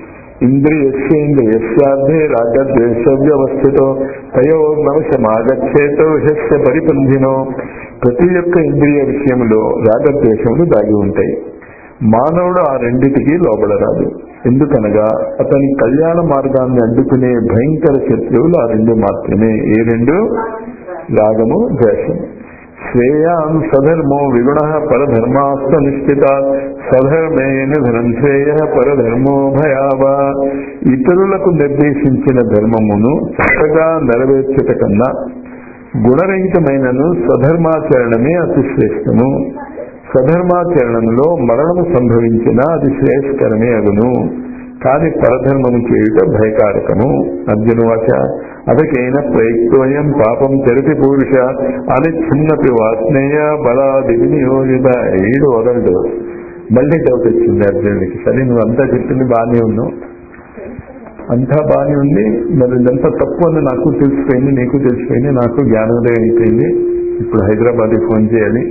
ఇంద్రియస్యేంద్రియస్యార్థే రాగద్వేషవ్యవస్థితో తయో నవశమాగచ్చేతో విషస్య పరిపంధినో ప్రతి ఒక్క ఇంద్రియ విషయంలో రాగద్వేషములు దాగి ఉంటాయి మానవుడు ఆ రెండిటికి లోబడరాదు ఎందుకనగా అతని కళ్యాణ మార్గాన్ని అడ్డుకునే భయంకర శత్రువులు ఆ రెండు మాత్రమే ఏ రెండు రాగము ద్వేషము శ్రేయాన్ సధర్మో విగుణ పరధర్మాస్త నిష్ఠిత సధర్మే నిధనం శ్రేయ పరధర్మో భయావా ఇతరులకు నిర్దేశించిన ధర్మమును చక్కగా నెరవేర్చుట కన్నా గుణరహితమైనను స్వధర్మాచరణమే అతి శ్రేష్టము స్వధర్మాచరణంలో మరణము సంభవించిన అది శ్రేయస్కరమే అగును కాని పరధర్మము చేయుట భయకారకము అర్జును వాచ అదకైన ప్రయుక్తోయం పాపం తెరటి పూరుష అని చిన్నపి వాస్నేయ బలాది వినియోగిత ఏడు వదలడు మళ్ళీ డౌట్ వచ్చింది అర్జునుడికి సరే నువ్వు అంతా చెప్పింది బాగానే ఉన్నావు అంతా బాగానే ఉంది మరి ఇదంతా తప్పు అని నాకు తెలిసిపోయింది నీకు తెలిసిపోయింది నాకు జ్ఞానోదయం అయిపోయింది ఇప్పుడు హైదరాబాద్ ఫోన్ చేయాలి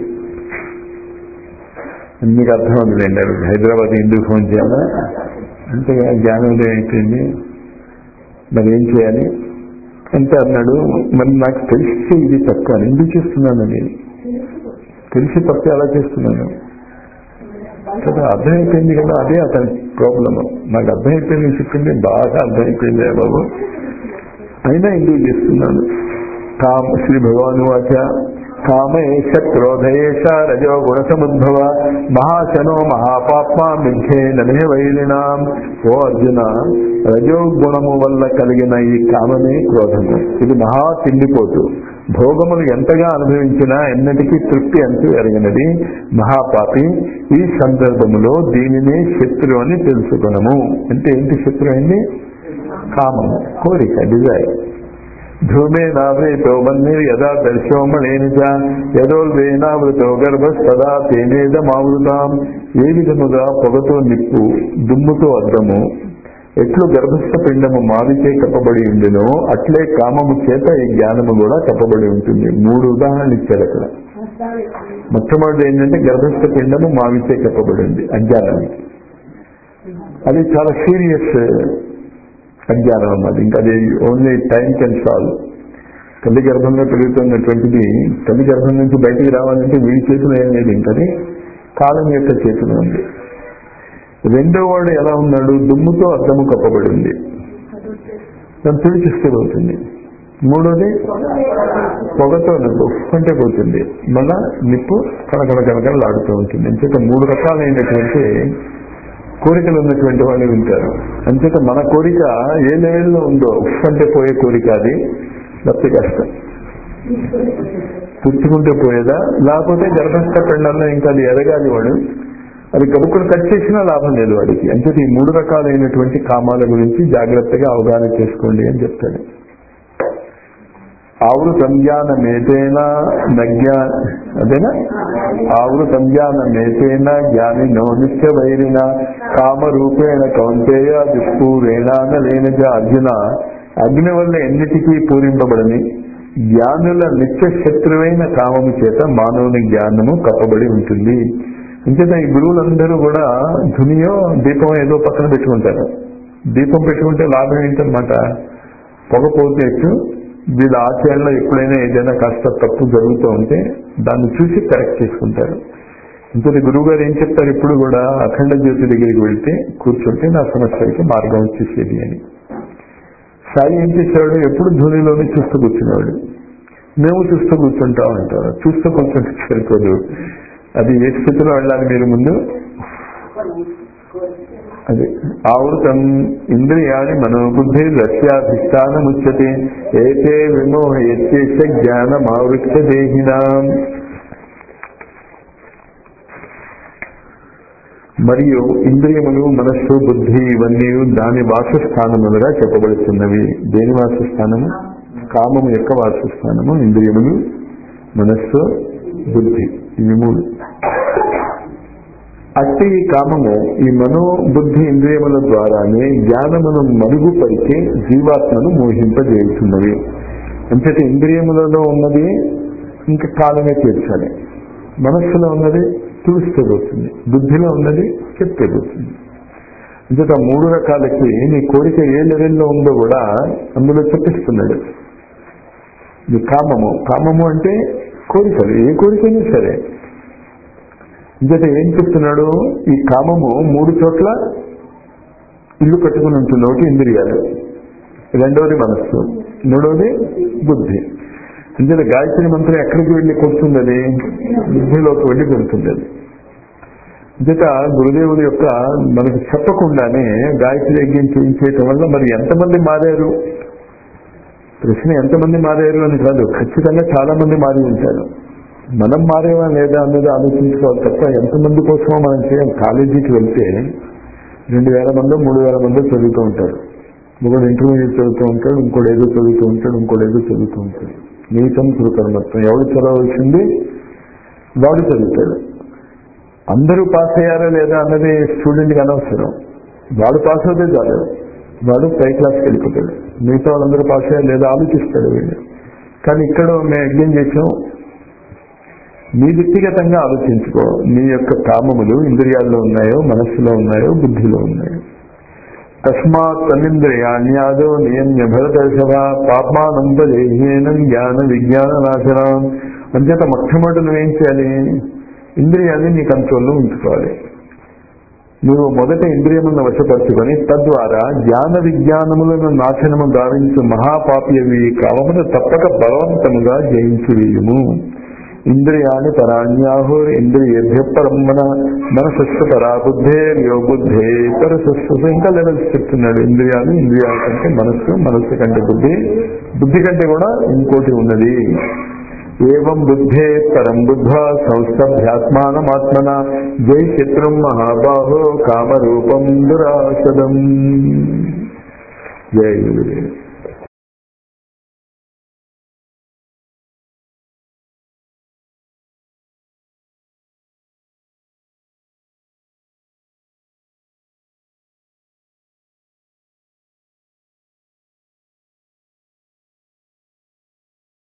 మీకు అర్థం అవుతుందండి హైదరాబాద్ ఎందుకు ఫోన్ చేయాలా అంటే జ్ఞానోదయం అయిపోయింది మరి ఏం చేయాలి అంటే అన్నాడు మరి నాకు తెలిసి ఇది తక్కువ అని ఎందుకు చేస్తున్నాను నేను తెలిసి తప్పు ఎలా చేస్తున్నాను కదా అర్థమైపోయింది కదా అదే అతని ప్రాబ్లం నాకు అర్థమైపోయింది చెప్పింది బాగా అర్థమైపోయింది బాబు అయినా ఎందుకు చేస్తున్నాను తాం శ్రీ భగవాను వాచ కామేశ క్రోధయేష రజో గుణ సముద్భవ మహాశనో మహాపాప్మా మిథ్యే నమే వైరిణాం ఓ అర్జున రజో గుణము వల్ల కలిగిన ఈ కామమే క్రోధము ఇది మహా తిండిపోతు భోగములు ఎంతగా అనుభవించినా ఎన్నటికీ తృప్తి అంటూ ఎరగినది మహాపాపి ఈ సందర్భములో దీనినే శత్రు అని తెలుసుకునము అంటే ఏంటి శత్రు అయింది కామము కోరిక డిజైర్ ధూమే నావ్రేతో మన్నిర్ యదా దర్శోమణేనిచ యదోల్వేనావృతో గర్భస్తదా తేనేదమావృతాం ఏ విధముగా పొగతో నిప్పు దుమ్ముతో అద్దము ఎట్లు గర్భస్థ పిండము మావిచే కప్పబడి ఉండినో అట్లే కామము చేత ఈ జ్ఞానము కూడా కప్పబడి ఉంటుంది మూడు ఉదాహరణలు ఇచ్చారు అక్కడ మొట్టమొదటి ఏంటంటే గర్భస్థ పిండము మావిచే కప్పబడి ఉంది అజ్ఞానానికి అది చాలా సీరియస్ అజ్ఞానం అన్నది ఇంకా అది ఓన్లీ టైం కెన్ సాల్వ్ తల్లి గర్భంలో పెరుగుతున్నటువంటిది తల్లి గర్భం నుంచి బయటికి రావాలంటే వీడి చేతిలో ఏం లేదు ఇంకది కాలం యొక్క చేతిలో ఉంది రెండో వాడు ఎలా ఉన్నాడు దుమ్ముతో అద్దము కప్పబడి ఉంది దాన్ని తుడిచిస్తే పోతుంది మూడోది పొగతో నిప్పు అంటే పోతుంది మళ్ళా నిప్పు కనకడ కనకడలాడుతూ ఉంటుంది అంచేత మూడు రకాలైనటువంటి కోరికలు ఉన్నటువంటి వాళ్ళు వింటారు అంచేత మన కోరిక ఏ లెవెల్లో ఉందో ఉఫ్ అంటే పోయే కోరిక అది లేకపోతే కష్టం పుచ్చుకుంటే పోయేదా లేకపోతే గర్భస్థ పిండంలో ఇంకా అది ఎదగాలి వాడు అది కబుక్కులు కట్ చేసినా లాభం లేదు వాడికి అంచేత ఈ మూడు రకాలైనటువంటి కామాల గురించి జాగ్రత్తగా అవగాహన చేసుకోండి అని చెప్తాడు ఆవురు సంజ్ఞాన మేతేనా నజ్ఞా అదేనా ఆవురు సంజ్ఞాన మేతేన జ్ఞాని నో నిత్య వైరిన కామరూపేణ కౌంతేయ దుష్పూరేణాన లేనజ అర్జున అగ్ని వల్ల ఎన్నిటికీ పూరింపబడని జ్ఞానుల నిత్య శత్రువైన కామము చేత మానవుని జ్ఞానము కప్పబడి ఉంటుంది అంచేత ఈ గురువులందరూ కూడా ధునియో దీపం ఏదో పక్కన పెట్టుకుంటారు దీపం పెట్టుకుంటే లాభం ఏంటన్నమాట పొగ పోతేట్టు వీళ్ళ ఆచరణలో ఎప్పుడైనా ఏదైనా కాస్త తప్పు జరుగుతూ ఉంటే దాన్ని చూసి కరెక్ట్ చేసుకుంటారు ఇంతటి గురువు గారు ఏం చెప్తారు ఇప్పుడు కూడా అఖండ జ్యోతి దగ్గరికి వెళ్తే కూర్చుంటే నా సమస్యకి మార్గం వచ్చేసేది అని సాయి ఏం చేసేవాడు ఎప్పుడు ధోనిలోనే చూస్తూ కూర్చునేవాడు మేము చూస్తూ కూర్చుంటాం అంటారు చూస్తూ కూర్చుంటే సరిపోదు అది ఏ స్థితిలో వెళ్ళాలి మీరు ముందు అది ఆవృతం ఇంద్రియాణి మనోబుద్ధి రస్యాధిష్టానముచ్యతే ఏతే విమోహ ఎత్తేష జ్ఞానం ఆవృత్య దేహినాం మరియు ఇంద్రియములు మనస్సు బుద్ధి ఇవన్నీ దాని వాసస్థానములుగా చెప్పబడుతున్నవి దేని వాసస్థానము కామము యొక్క వాసస్థానము ఇంద్రియములు మనస్సు బుద్ధి ఇవి మూడు అట్టి ఈ కామము ఈ మనో బుద్ధి ఇంద్రియముల ద్వారానే జ్ఞానమును మరుగుపరిచి జీవాత్మను మోహింపజేస్తున్నవి అంతటి ఇంద్రియములలో ఉన్నది ఇంకా కాలమే తీర్చాలి మనస్సులో ఉన్నది తుడిస్తే పోతుంది బుద్ధిలో ఉన్నది చెప్తే పోతుంది అంచేత మూడు రకాలకి నీ కోరిక ఏ లెవెల్లో ఉందో కూడా అందులో చెప్పిస్తున్నాడు నీ కామము కామము అంటే కోరికలు ఏ కోరికైనా సరే ఇంకట ఏం చెప్తున్నాడు ఈ కామము మూడు చోట్ల ఇల్లు కట్టుకుని ఉంటుంది ఒకటి ఇంద్రియాలు రెండవది మనస్సు మూడవది బుద్ధి అంచేత గాయత్రి మంత్రం ఎక్కడికి వెళ్ళి కొడుతుంది అది బుద్ధిలోకి వెళ్ళి కొడుతుంది అది అంచేత గురుదేవుడి యొక్క మనకు చెప్పకుండానే గాయత్రి యజ్ఞం చేయించేయటం వల్ల మరి ఎంతమంది మారారు ప్రశ్న ఎంతమంది మారారు అని కాదు ఖచ్చితంగా చాలా మంది మారి ఉంటారు మనం మారేవా లేదా అన్నది ఆలోచించుకోవాలి తప్ప ఎంతమంది కోసమో మనం చేయాలి కాలేజీకి వెళ్తే రెండు వేల మందో మూడు వేల మందో చదువుతూ ఉంటారు ఇంకోటి ఇంటర్మీడియట్ చదువుతూ ఉంటాడు ఇంకోటి ఏదో చదువుతూ ఉంటాడు ఇంకోటి ఏదో చదువుతూ ఉంటాడు నీతం చదువుతారు మొత్తం ఎవడు చదవలసింది వాడు చదువుతాడు అందరూ పాస్ అయ్యారా లేదా అన్నది స్టూడెంట్కి అనవసరం వాడు పాస్ అవుతే చాలు వాడు పై క్లాస్కి వెళ్ళిపోతాడు మిగతా వాళ్ళందరూ పాస్ అయ్యారు లేదా ఆలోచిస్తాడు వీళ్ళు కానీ ఇక్కడ మేము యజ్ఞం చేసాం నీ వ్యక్తిగతంగా ఆలోచించుకో నీ యొక్క కామములు ఇంద్రియాల్లో ఉన్నాయో మనస్సులో ఉన్నాయో బుద్ధిలో ఉన్నాయో తస్మాత్ తన్నింద్రియాణ్యాదో నియమ్య భరతర్షభ పాపానందలేహీనం జ్ఞాన విజ్ఞాన నాశనం అంచేత మొట్టమొదటి నువ్వేం చేయాలి ఇంద్రియాన్ని నీ కంట్రోల్లో ఉంచుకోవాలి నువ్వు మొదట ఇంద్రియములను వశపరుచుకొని తద్వారా జ్ఞాన విజ్ఞానములను నాశనము గావించు మహాపాపి అవి కావమును తప్పక బలవంతముగా జయించు వేయుము ఇంద్రియాన్ని పరాణ్యాహుర్ ఇంద్రియేభ్య పరం మన మనసస్సు పరా బుద్ధే యో బుద్ధే పరసస్సు ఇంకా లెవెల్స్ చెప్తున్నాడు ఇంద్రియాలు ఇంద్రియాల కంటే మనస్సు మనస్సు కంటే బుద్ధి బుద్ధి కంటే కూడా ఇంకోటి ఉన్నది ఏం బుద్ధే పరం బుద్ధ సంస్థభ్యాత్మానమాత్మన జై శత్రు మహాబాహో కామరూపం దురాసదం జై గురుదేవ్